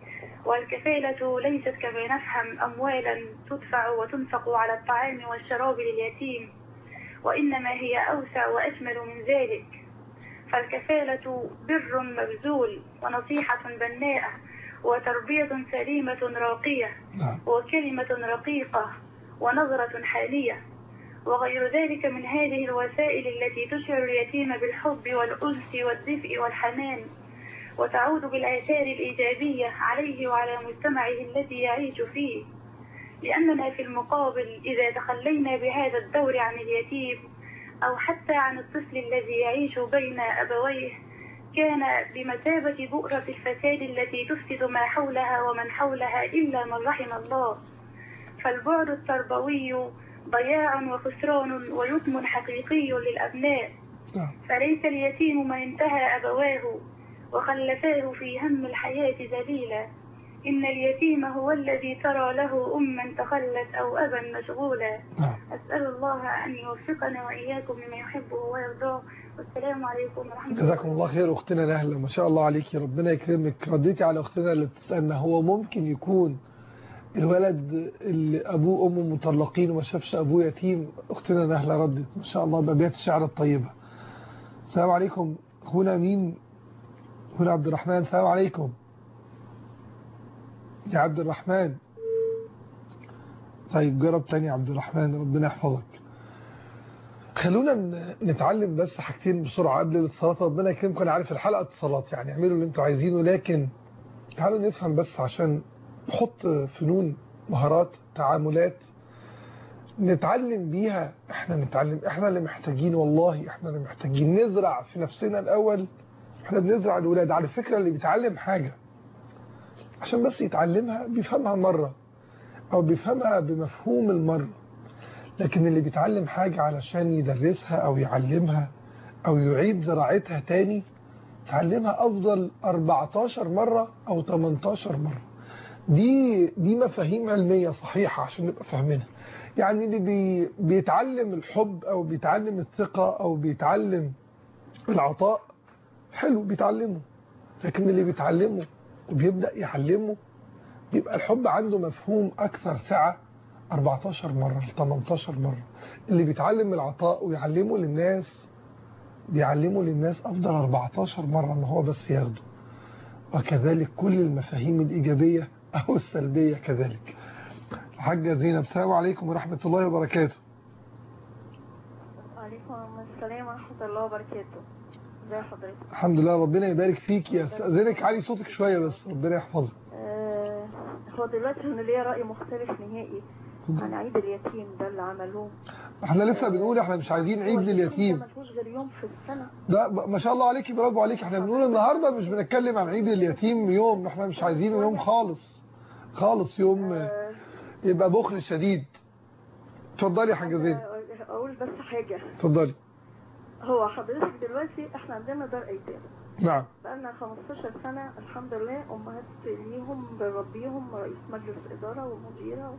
[SPEAKER 7] والكفالة ليست كما نفهم أموالا تدفع وتنفق على الطعام والشراب لليتيم وإنما هي أوسع وأشمل من ذلك فالكفالة بر مبذول ونصيحة بناءة وتربية سليمة راقية
[SPEAKER 1] نعم
[SPEAKER 7] وكلمة رقيقة ونظرة حالية وغير ذلك من هذه الوسائل التي تشعر اليتيم بالحب والأنس والدفء والحنان وتعود بالآثار الإيجابية عليه وعلى مجتمعه الذي يعيش فيه لأننا في المقابل إذا تخلينا بهذا الدور عن اليتيم أو حتى عن الطفل الذي يعيش بين أبويه كان بمثابة بؤرة الفساد التي تفسد ما حولها ومن حولها إلا من رحم الله فالبعد التربوي ضياع وخسران ويتم حقيقي للأبناء
[SPEAKER 1] نعم
[SPEAKER 7] فليس اليتيم من انتهى أبواه وخلفاه في هم الحياة ذليلا إن اليتيم هو الذي ترى له أما تخلت أو أبا مشغولا
[SPEAKER 1] نعم
[SPEAKER 7] أسأل الله أن يوفقنا وإياكم لما يحبه ويرضاه والسلام عليكم ورحمة الله
[SPEAKER 1] جزاكم الله خير أختنا نهلة ما شاء الله عليكي ربنا يكرمك رديتي على أختنا اللي بتسألنا هو ممكن يكون الولد اللي أبوه وأمه مطلقين وما شافش أبوه يتيم أختنا نهلة ردت ما شاء الله بأبيات الشعر الطيبة السلام عليكم هنا مين هنا عبد الرحمن السلام عليكم يا عبد الرحمن طيب جرب تاني يا عبد الرحمن ربنا يحفظك خلونا ن- نتعلم بس حاجتين بسرعة قبل الاتصالات ربنا يكرمكم انا عارف الحلقة اتصالات يعني اعملوا اللي انتوا عايزينه لكن تعالوا نفهم بس عشان نحط فنون مهارات تعاملات نتعلم بيها احنا نتعلم احنا اللي محتاجين والله احنا اللي محتاجين نزرع في نفسنا الاول احنا بنزرع الولاد على فكرة اللي بيتعلم حاجة عشان بس يتعلمها بيفهمها مرة او بيفهمها بمفهوم المرة لكن اللي بيتعلم حاجة علشان يدرسها او يعلمها او يعيد زراعتها تاني تعلمها افضل 14 مرة او 18 مرة دي دي مفاهيم علمية صحيحة عشان نبقى فاهمينها يعني اللي بي بيتعلم الحب او بيتعلم الثقة او بيتعلم العطاء حلو بيتعلمه لكن اللي بيتعلمه وبيبدأ يعلمه بيبقى الحب عنده مفهوم أكثر سعة 14 مرة 18 مرة اللي بيتعلم العطاء ويعلمه للناس بيعلمه للناس أفضل 14 مرة ما هو بس ياخده وكذلك كل المفاهيم الإيجابية أو السلبية كذلك الحاجة زينب السلام عليكم ورحمة الله وبركاته
[SPEAKER 8] وعليكم السلام ورحمة الله وبركاته ازي حضرتك
[SPEAKER 1] الحمد لله ربنا يبارك فيك يا استاذنك علي صوتك شوية بس ربنا يحفظك
[SPEAKER 8] آه هو دلوقتي انا ليا رأي مختلف نهائي عن عيد اليتيم ده اللي عملوه
[SPEAKER 1] احنا لسه بنقول احنا مش عايزين عيد لليتيم
[SPEAKER 8] ده ملهوش غير يوم في السنة
[SPEAKER 1] ده ب- ما شاء الله عليكي برافو عليك احنا بنقول النهارده مش بنتكلم عن عيد اليتيم يوم احنا مش عايزينه يوم خالص خالص يوم
[SPEAKER 8] آه
[SPEAKER 1] يبقى بخل شديد اتفضلي يا حاجه زينب
[SPEAKER 8] أنا اقول بس حاجة
[SPEAKER 1] اتفضلي
[SPEAKER 8] هو حضرتك دلوقتي احنا عندنا دار ايتام
[SPEAKER 1] نعم
[SPEAKER 8] بقالنا 15 سنة الحمد لله أمهات ليهم بربيهم رئيس مجلس إدارة ومديرة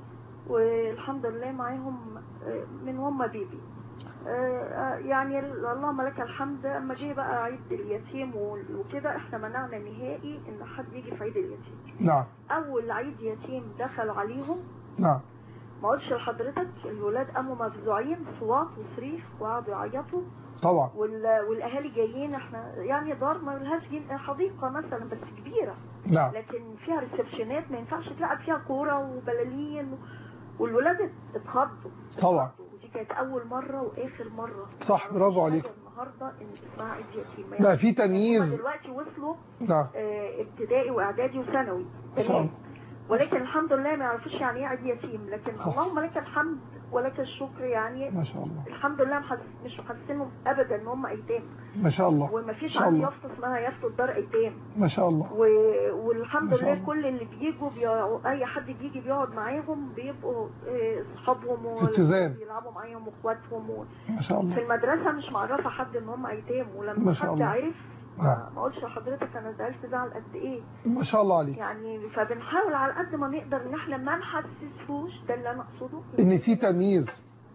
[SPEAKER 8] والحمد لله معاهم آه، من هم بيبي آه، آه، يعني اللهم لك الحمد اما جه بقى عيد اليتيم وال- وكده احنا منعنا نهائي ان حد يجي في عيد اليتيم
[SPEAKER 1] نعم
[SPEAKER 8] اول عيد يتيم دخلوا عليهم
[SPEAKER 1] نعم
[SPEAKER 8] ما قلتش لحضرتك الولاد قاموا مفزوعين صوات وصريخ وقعدوا يعيطوا
[SPEAKER 1] طبعا
[SPEAKER 8] وال- والاهالي جايين احنا يعني دار ما لهاش جن- حديقه مثلا بس كبيره
[SPEAKER 1] نعم
[SPEAKER 8] لكن فيها ريسبشنات ما ينفعش تلعب فيها كوره وبلالين والولاد ات- اتخضوا
[SPEAKER 1] طبعا.
[SPEAKER 8] اتخضوا. ودي كانت اول مره واخر مره
[SPEAKER 1] صح، برافو عليك.
[SPEAKER 8] النهارده ان اسمها عيد يتيم ما
[SPEAKER 1] بقى في
[SPEAKER 8] هم
[SPEAKER 1] تمييز
[SPEAKER 8] دلوقتي وصلوا
[SPEAKER 1] نعم
[SPEAKER 8] آه، ابتدائي واعدادي وثانوي
[SPEAKER 1] ما شاء الله.
[SPEAKER 8] ولكن الحمد لله ما يعرفوش يعني ايه عيد يتيم لكن
[SPEAKER 1] صح.
[SPEAKER 8] اللهم لك الحمد ولك الشكر يعني
[SPEAKER 1] ما شاء الله
[SPEAKER 8] الحمد لله محس- مش محسنهم ابدا ان هم ايتام
[SPEAKER 1] ما شاء الله
[SPEAKER 8] وما
[SPEAKER 1] ما
[SPEAKER 8] فيش
[SPEAKER 1] شاء
[SPEAKER 8] عندي
[SPEAKER 1] الله
[SPEAKER 8] يافطه اسمها يافطه دار ايتام
[SPEAKER 1] ما شاء الله
[SPEAKER 8] و... والحمد
[SPEAKER 1] ما شاء
[SPEAKER 8] لله
[SPEAKER 1] الله.
[SPEAKER 8] كل اللي بيجوا بيقعوا اي حد بيجي بيقعد معاهم بيبقوا آه، اصحابهم و-
[SPEAKER 1] اتزان.
[SPEAKER 8] بيلعبوا معاهم واخواتهم و...
[SPEAKER 1] ما شاء
[SPEAKER 8] في
[SPEAKER 1] الله
[SPEAKER 8] المدرسه مش معرفه حد ان هم ايتام
[SPEAKER 1] ما
[SPEAKER 8] ولما
[SPEAKER 1] شاء
[SPEAKER 8] حد
[SPEAKER 1] الله.
[SPEAKER 8] عرف
[SPEAKER 1] نعم.
[SPEAKER 8] ما ما اقولش لحضرتك انا زعلت زعل قد ايه
[SPEAKER 1] ما شاء الله عليك
[SPEAKER 8] يعني فبنحاول على قد ما نقدر ان احنا ما نحسسهوش ده اللي انا اقصده
[SPEAKER 1] ان في تمييز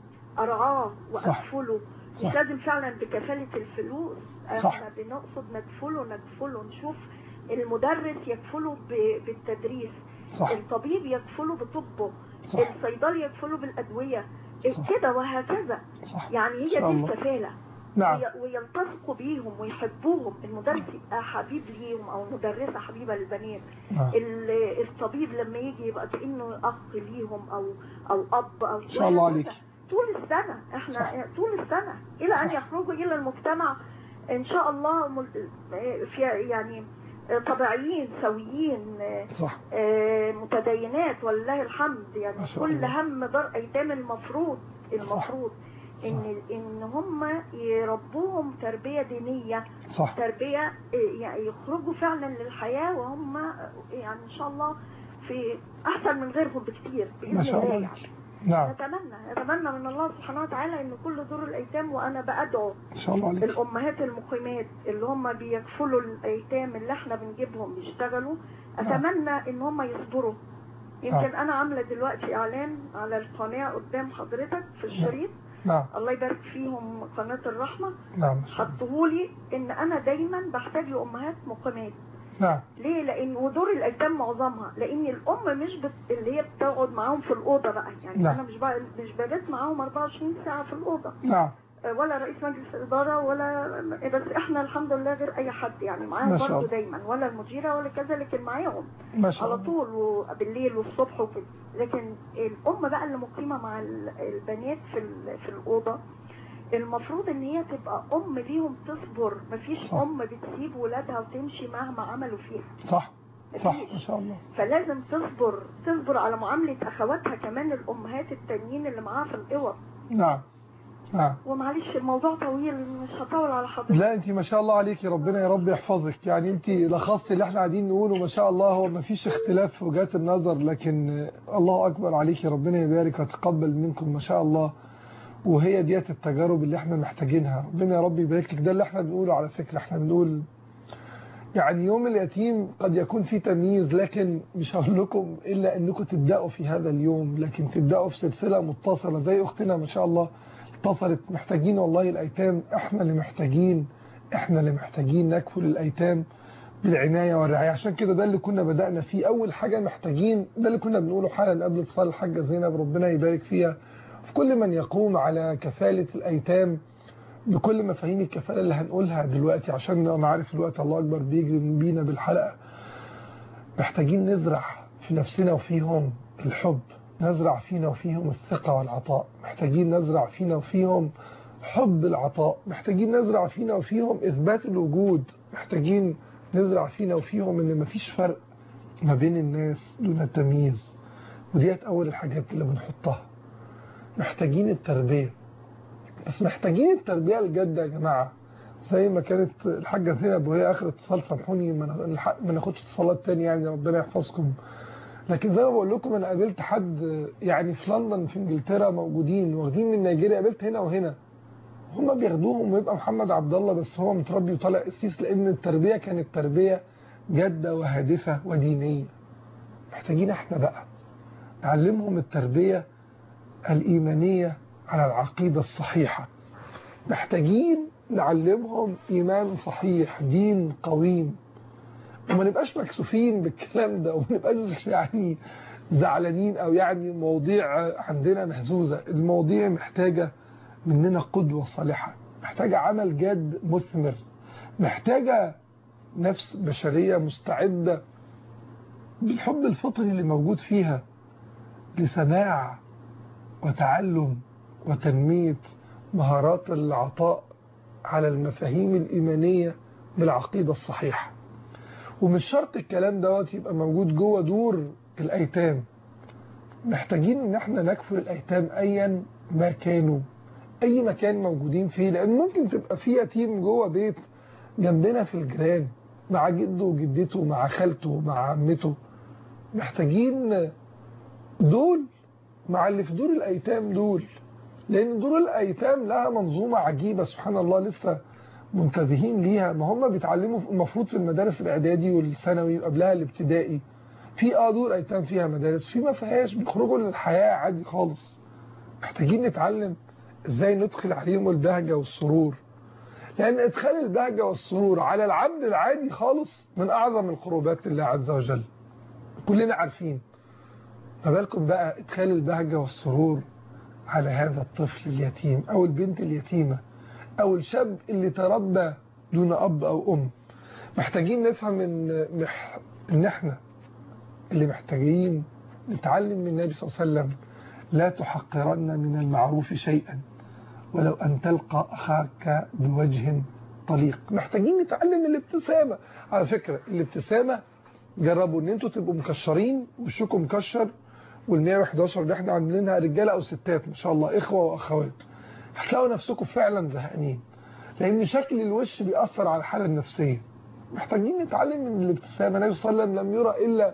[SPEAKER 8] ارعاه
[SPEAKER 1] صح.
[SPEAKER 8] واكفله
[SPEAKER 1] صح.
[SPEAKER 8] مش لازم فعلا بكفاله الفلوس
[SPEAKER 1] صح.
[SPEAKER 8] احنا بنقصد ندفله ندفله نشوف المدرس يكفله ب- بالتدريس
[SPEAKER 1] صح
[SPEAKER 8] الطبيب يكفله بطبه
[SPEAKER 1] صح
[SPEAKER 8] الصيدلي يكفله بالادويه
[SPEAKER 1] صح.
[SPEAKER 8] كده وهكذا
[SPEAKER 1] صح
[SPEAKER 8] يعني هي
[SPEAKER 1] إن شاء
[SPEAKER 8] دي
[SPEAKER 1] الله.
[SPEAKER 8] الكفاله
[SPEAKER 1] نعم
[SPEAKER 8] وي- ويلتصقوا بيهم ويحبوهم المدرس يبقى حبيب ليهم او المدرسه حبيبه للبنات
[SPEAKER 1] نعم
[SPEAKER 8] ال- الطبيب لما يجي يبقى كانه اخ ليهم او او اب او
[SPEAKER 1] ان شاء الله عليك
[SPEAKER 8] طول السنة احنا
[SPEAKER 1] صح.
[SPEAKER 8] طول السنة الى ان
[SPEAKER 1] صح.
[SPEAKER 8] يخرجوا الى المجتمع ان شاء الله مل- في يعني طبيعيين سويين
[SPEAKER 1] صح
[SPEAKER 8] آه، متدينات ولله الحمد
[SPEAKER 1] ما
[SPEAKER 8] يعني
[SPEAKER 1] شاء
[SPEAKER 8] كل
[SPEAKER 1] الله.
[SPEAKER 8] هم دار ايتام المفروض المفروض ان ان هم يربوهم تربيه دينيه
[SPEAKER 1] صح
[SPEAKER 8] تربيه آه، يعني يخرجوا فعلا للحياه وهم يعني ان شاء الله في احسن من غيرهم بكتير باذن
[SPEAKER 1] ما شاء
[SPEAKER 8] الله
[SPEAKER 1] الله
[SPEAKER 8] يعني
[SPEAKER 1] نعم
[SPEAKER 8] نتمنى نتمنى من الله سبحانه وتعالى ان كل دور الايتام وانا بادعو
[SPEAKER 1] ان شاء الله عليك
[SPEAKER 8] الامهات المقيمات اللي هم بيكفلوا الايتام اللي احنا بنجيبهم يشتغلوا اتمنى ان هم يصبروا يمكن انا عامله دلوقتي اعلان على القناه قدام حضرتك في الشريط
[SPEAKER 1] نعم
[SPEAKER 8] الله يبارك فيهم قناه الرحمه
[SPEAKER 1] نعم ما شاء الله.
[SPEAKER 8] حطهولي ان انا دايما بحتاج لامهات مقيمات
[SPEAKER 1] نعم
[SPEAKER 8] ليه لان ودور الايتام معظمها لان الام مش بت... اللي هي بتقعد معاهم في الاوضه بقى يعني
[SPEAKER 1] نعم.
[SPEAKER 8] انا مش بقى... مش ببات معاهم 24 ساعه في الاوضه
[SPEAKER 1] نعم
[SPEAKER 8] آه، ولا رئيس مجلس اداره ولا بس احنا الحمد لله غير اي حد يعني معاهم
[SPEAKER 1] ما شاء
[SPEAKER 8] برضه
[SPEAKER 1] الله.
[SPEAKER 8] دايما ولا المديره ولا كذا لكن معاهم
[SPEAKER 1] ما شاء
[SPEAKER 8] على
[SPEAKER 1] الله
[SPEAKER 8] طول وبالليل والصبح وكده لكن الام بقى اللي مقيمه مع ال- البنات في ال- في الاوضه المفروض ان هي تبقى ام ليهم تصبر مفيش
[SPEAKER 1] صح.
[SPEAKER 8] ام بتسيب ولادها وتمشي مهما عملوا فيها
[SPEAKER 1] صح صح
[SPEAKER 8] مفيش.
[SPEAKER 1] ما شاء الله
[SPEAKER 8] فلازم تصبر تصبر على معامله اخواتها كمان الامهات التانيين اللي معاها في الاوض
[SPEAKER 1] نعم نعم
[SPEAKER 8] ومعلش الموضوع طويل مش هطول على حضرتك
[SPEAKER 1] لا انت ما شاء الله عليكي ربنا يا رب يحفظك يعني انت لخصتي اللي احنا قاعدين نقوله ما شاء الله هو ما فيش اختلاف في وجهات النظر لكن آه، الله اكبر عليكي ربنا يبارك ويتقبل منكم ما شاء الله وهي ديت التجارب اللي احنا محتاجينها ربنا يا رب يبارك لك ده اللي احنا بنقوله على فكرة احنا بنقول يعني يوم اليتيم قد يكون فيه تمييز لكن مش هقول لكم إلا أنكم تبدأوا في هذا اليوم لكن تبدأوا في سلسلة متصلة زي أختنا ما شاء الله اتصلت محتاجين والله الأيتام احنا اللي محتاجين احنا اللي محتاجين نكفل الأيتام بالعناية والرعاية عشان كده ده اللي كنا بدأنا فيه أول حاجة محتاجين ده اللي كنا بنقوله حالا قبل اتصال الحاجة زينب ربنا يبارك فيها في كل من يقوم على كفالة الأيتام بكل مفاهيم الكفالة اللي هنقولها دلوقتي عشان أنا عارف الوقت الله أكبر بيجري بينا بالحلقة محتاجين نزرع في نفسنا وفيهم الحب نزرع فينا وفيهم الثقة والعطاء محتاجين نزرع فينا وفيهم حب العطاء محتاجين نزرع فينا وفيهم إثبات الوجود محتاجين نزرع فينا وفيهم إن مفيش فرق ما بين الناس دون التمييز وديت أول الحاجات اللي بنحطها محتاجين التربية بس محتاجين التربية الجادة يا جماعة زي ما كانت الحاجة زينب وهي آخر اتصال سامحوني ما ناخدش اتصالات تاني يعني ربنا يحفظكم لكن زي ما بقول لكم انا قابلت حد يعني في لندن في انجلترا موجودين واخدين من نيجيريا قابلت هنا وهنا هما بياخدوهم ويبقى محمد عبد الله بس هو متربي وطالع قسيس لان التربيه كانت تربيه جاده وهادفه ودينيه محتاجين احنا بقى نعلمهم التربيه الايمانيه على العقيده الصحيحه محتاجين نعلمهم ايمان صحيح دين قويم وما نبقاش مكسوفين بالكلام ده وما نبقاش يعني زعلانين او يعني مواضيع عندنا مهزوزة المواضيع محتاجة مننا قدوة صالحة محتاجة عمل جاد مثمر محتاجة نفس بشرية مستعدة بالحب الفطري اللي موجود فيها لسماع وتعلم وتنمية مهارات العطاء على المفاهيم الإيمانية بالعقيدة الصحيحة ومش شرط الكلام دوت يبقى موجود جوه دور الايتام محتاجين ان احنا نكفل الايتام ايا ما كانوا اي مكان موجودين فيه لان ممكن تبقى في يتيم جوه بيت جنبنا في الجيران مع جده وجدته مع خالته مع عمته محتاجين دول مع اللي في دور الايتام دول لان دور الايتام لها منظومه عجيبه سبحان الله لسه منتبهين ليها ما هم بيتعلموا المفروض في المدارس الاعدادي والثانوي قبلها الابتدائي في اه دور ايتام فيها مدارس في ما فيهاش بيخرجوا للحياه عادي خالص محتاجين نتعلم ازاي ندخل عليهم البهجه والسرور لان ادخال البهجه والسرور على العبد العادي خالص من اعظم القربات لله عز وجل كلنا عارفين ما بالكم بقى ادخال البهجه والسرور على هذا الطفل اليتيم او البنت اليتيمه او الشاب اللي تربى دون اب او ام محتاجين نفهم ان مح... ان احنا اللي محتاجين نتعلم من النبي صلى الله عليه وسلم لا تحقرن من المعروف شيئا ولو ان تلقى اخاك بوجه طليق محتاجين نتعلم الابتسامه على فكره الابتسامه جربوا ان انتوا تبقوا مكشرين وشكم مكشر وال 111 اللي احنا عاملينها رجاله او ستات ما شاء الله اخوه واخوات هتلاقوا نفسكم فعلا زهقانين لان شكل الوش بيأثر على الحالة النفسية محتاجين نتعلم من الابتسامة النبي صلى الله عليه وسلم لم يرى إلا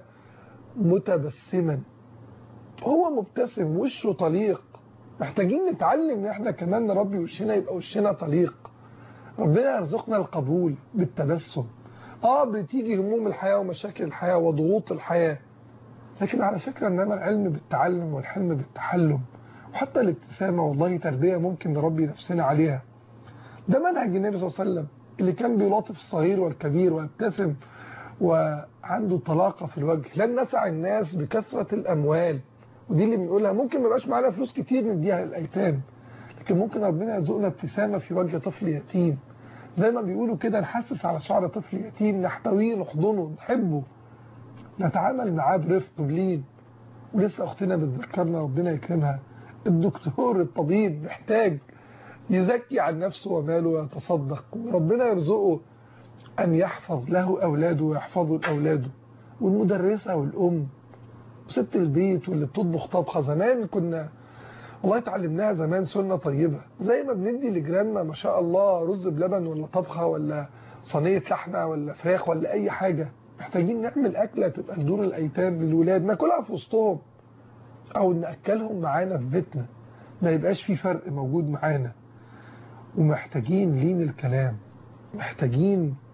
[SPEAKER 1] متبسما هو مبتسم وشه طليق محتاجين نتعلم ان احنا كمان نربي وشنا يبقى وشنا طليق ربنا يرزقنا القبول بالتبسم اه بتيجي هموم الحياة ومشاكل الحياة وضغوط الحياة لكن على فكرة انما العلم بالتعلم والحلم بالتحلم وحتى الابتسامة والله تربية ممكن نربي نفسنا عليها ده منهج النبي صلى الله عليه وسلم اللي كان بيلاطف الصغير والكبير ويبتسم وعنده طلاقة في الوجه لن نفع الناس بكثرة الأموال ودي اللي بنقولها ممكن ما يبقاش معانا فلوس كتير نديها للأيتام لكن ممكن ربنا يرزقنا ابتسامة في وجه طفل يتيم زي ما بيقولوا كده نحسس على شعر طفل يتيم نحتويه نحضنه نحبه نتعامل معاه برفق بلين ولسه أختنا بتذكرنا ربنا يكرمها الدكتور الطبيب محتاج يزكي عن نفسه وماله ويتصدق وربنا يرزقه أن يحفظ له أولاده ويحفظوا لأولاده والمدرسة والأم وست البيت واللي بتطبخ طبخة زمان كنا والله اتعلمناها زمان سنة طيبة زي ما بندي لجيراننا ما شاء الله رز بلبن ولا طبخة ولا صينية لحمة ولا فراخ ولا أي حاجة محتاجين نعمل أكلة تبقى لدور الأيتام للولاد ناكلها في وسطهم أو نأكلهم معانا في بيتنا ما يبقاش في فرق موجود معانا ومحتاجين لين الكلام محتاجين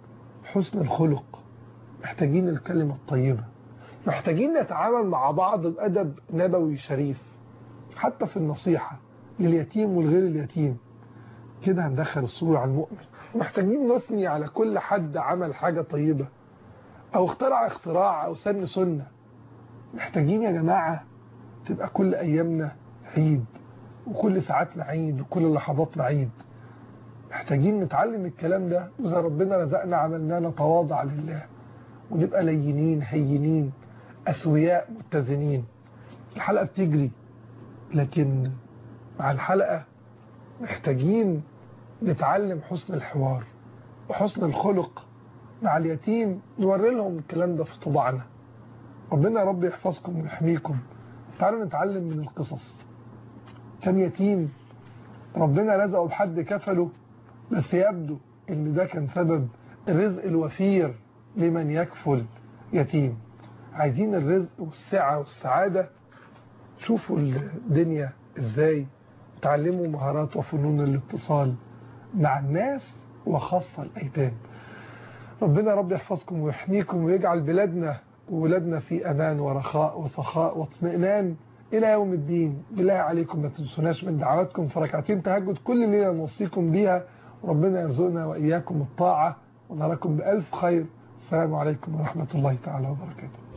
[SPEAKER 1] حسن الخلق محتاجين الكلمة الطيبة محتاجين نتعامل مع بعض بأدب نبوي شريف حتى في النصيحة لليتيم والغير اليتيم كده هندخل السرور على المؤمن محتاجين نثني على كل حد عمل حاجة طيبة أو اخترع اختراع أو سن سنة محتاجين يا جماعة تبقى كل أيامنا عيد وكل ساعاتنا عيد وكل لحظاتنا عيد محتاجين نتعلم الكلام ده وإذا ربنا رزقنا عملنا نتواضع لله ونبقى لينين هينين أسوياء متزنين الحلقة بتجري لكن مع الحلقة محتاجين نتعلم حسن الحوار وحسن الخلق مع اليتيم نوري لهم الكلام ده في طباعنا ربنا يا رب يحفظكم ويحميكم تعالوا نتعلم من القصص كان يتيم ربنا رزقه بحد كفله بس يبدو ان ده كان سبب الرزق الوفير لمن يكفل يتيم عايزين الرزق والسعة والسعادة شوفوا الدنيا ازاي تعلموا مهارات وفنون الاتصال مع الناس وخاصة الأيتام ربنا رب يحفظكم ويحميكم ويجعل بلادنا وولادنا في أمان ورخاء وسخاء واطمئنان إلى يوم الدين بالله عليكم ما تنسوناش من دعواتكم في ركعتين تهجد كل ليلة نوصيكم بيها وربنا يرزقنا وإياكم الطاعة ونراكم بألف خير السلام عليكم ورحمة الله تعالى وبركاته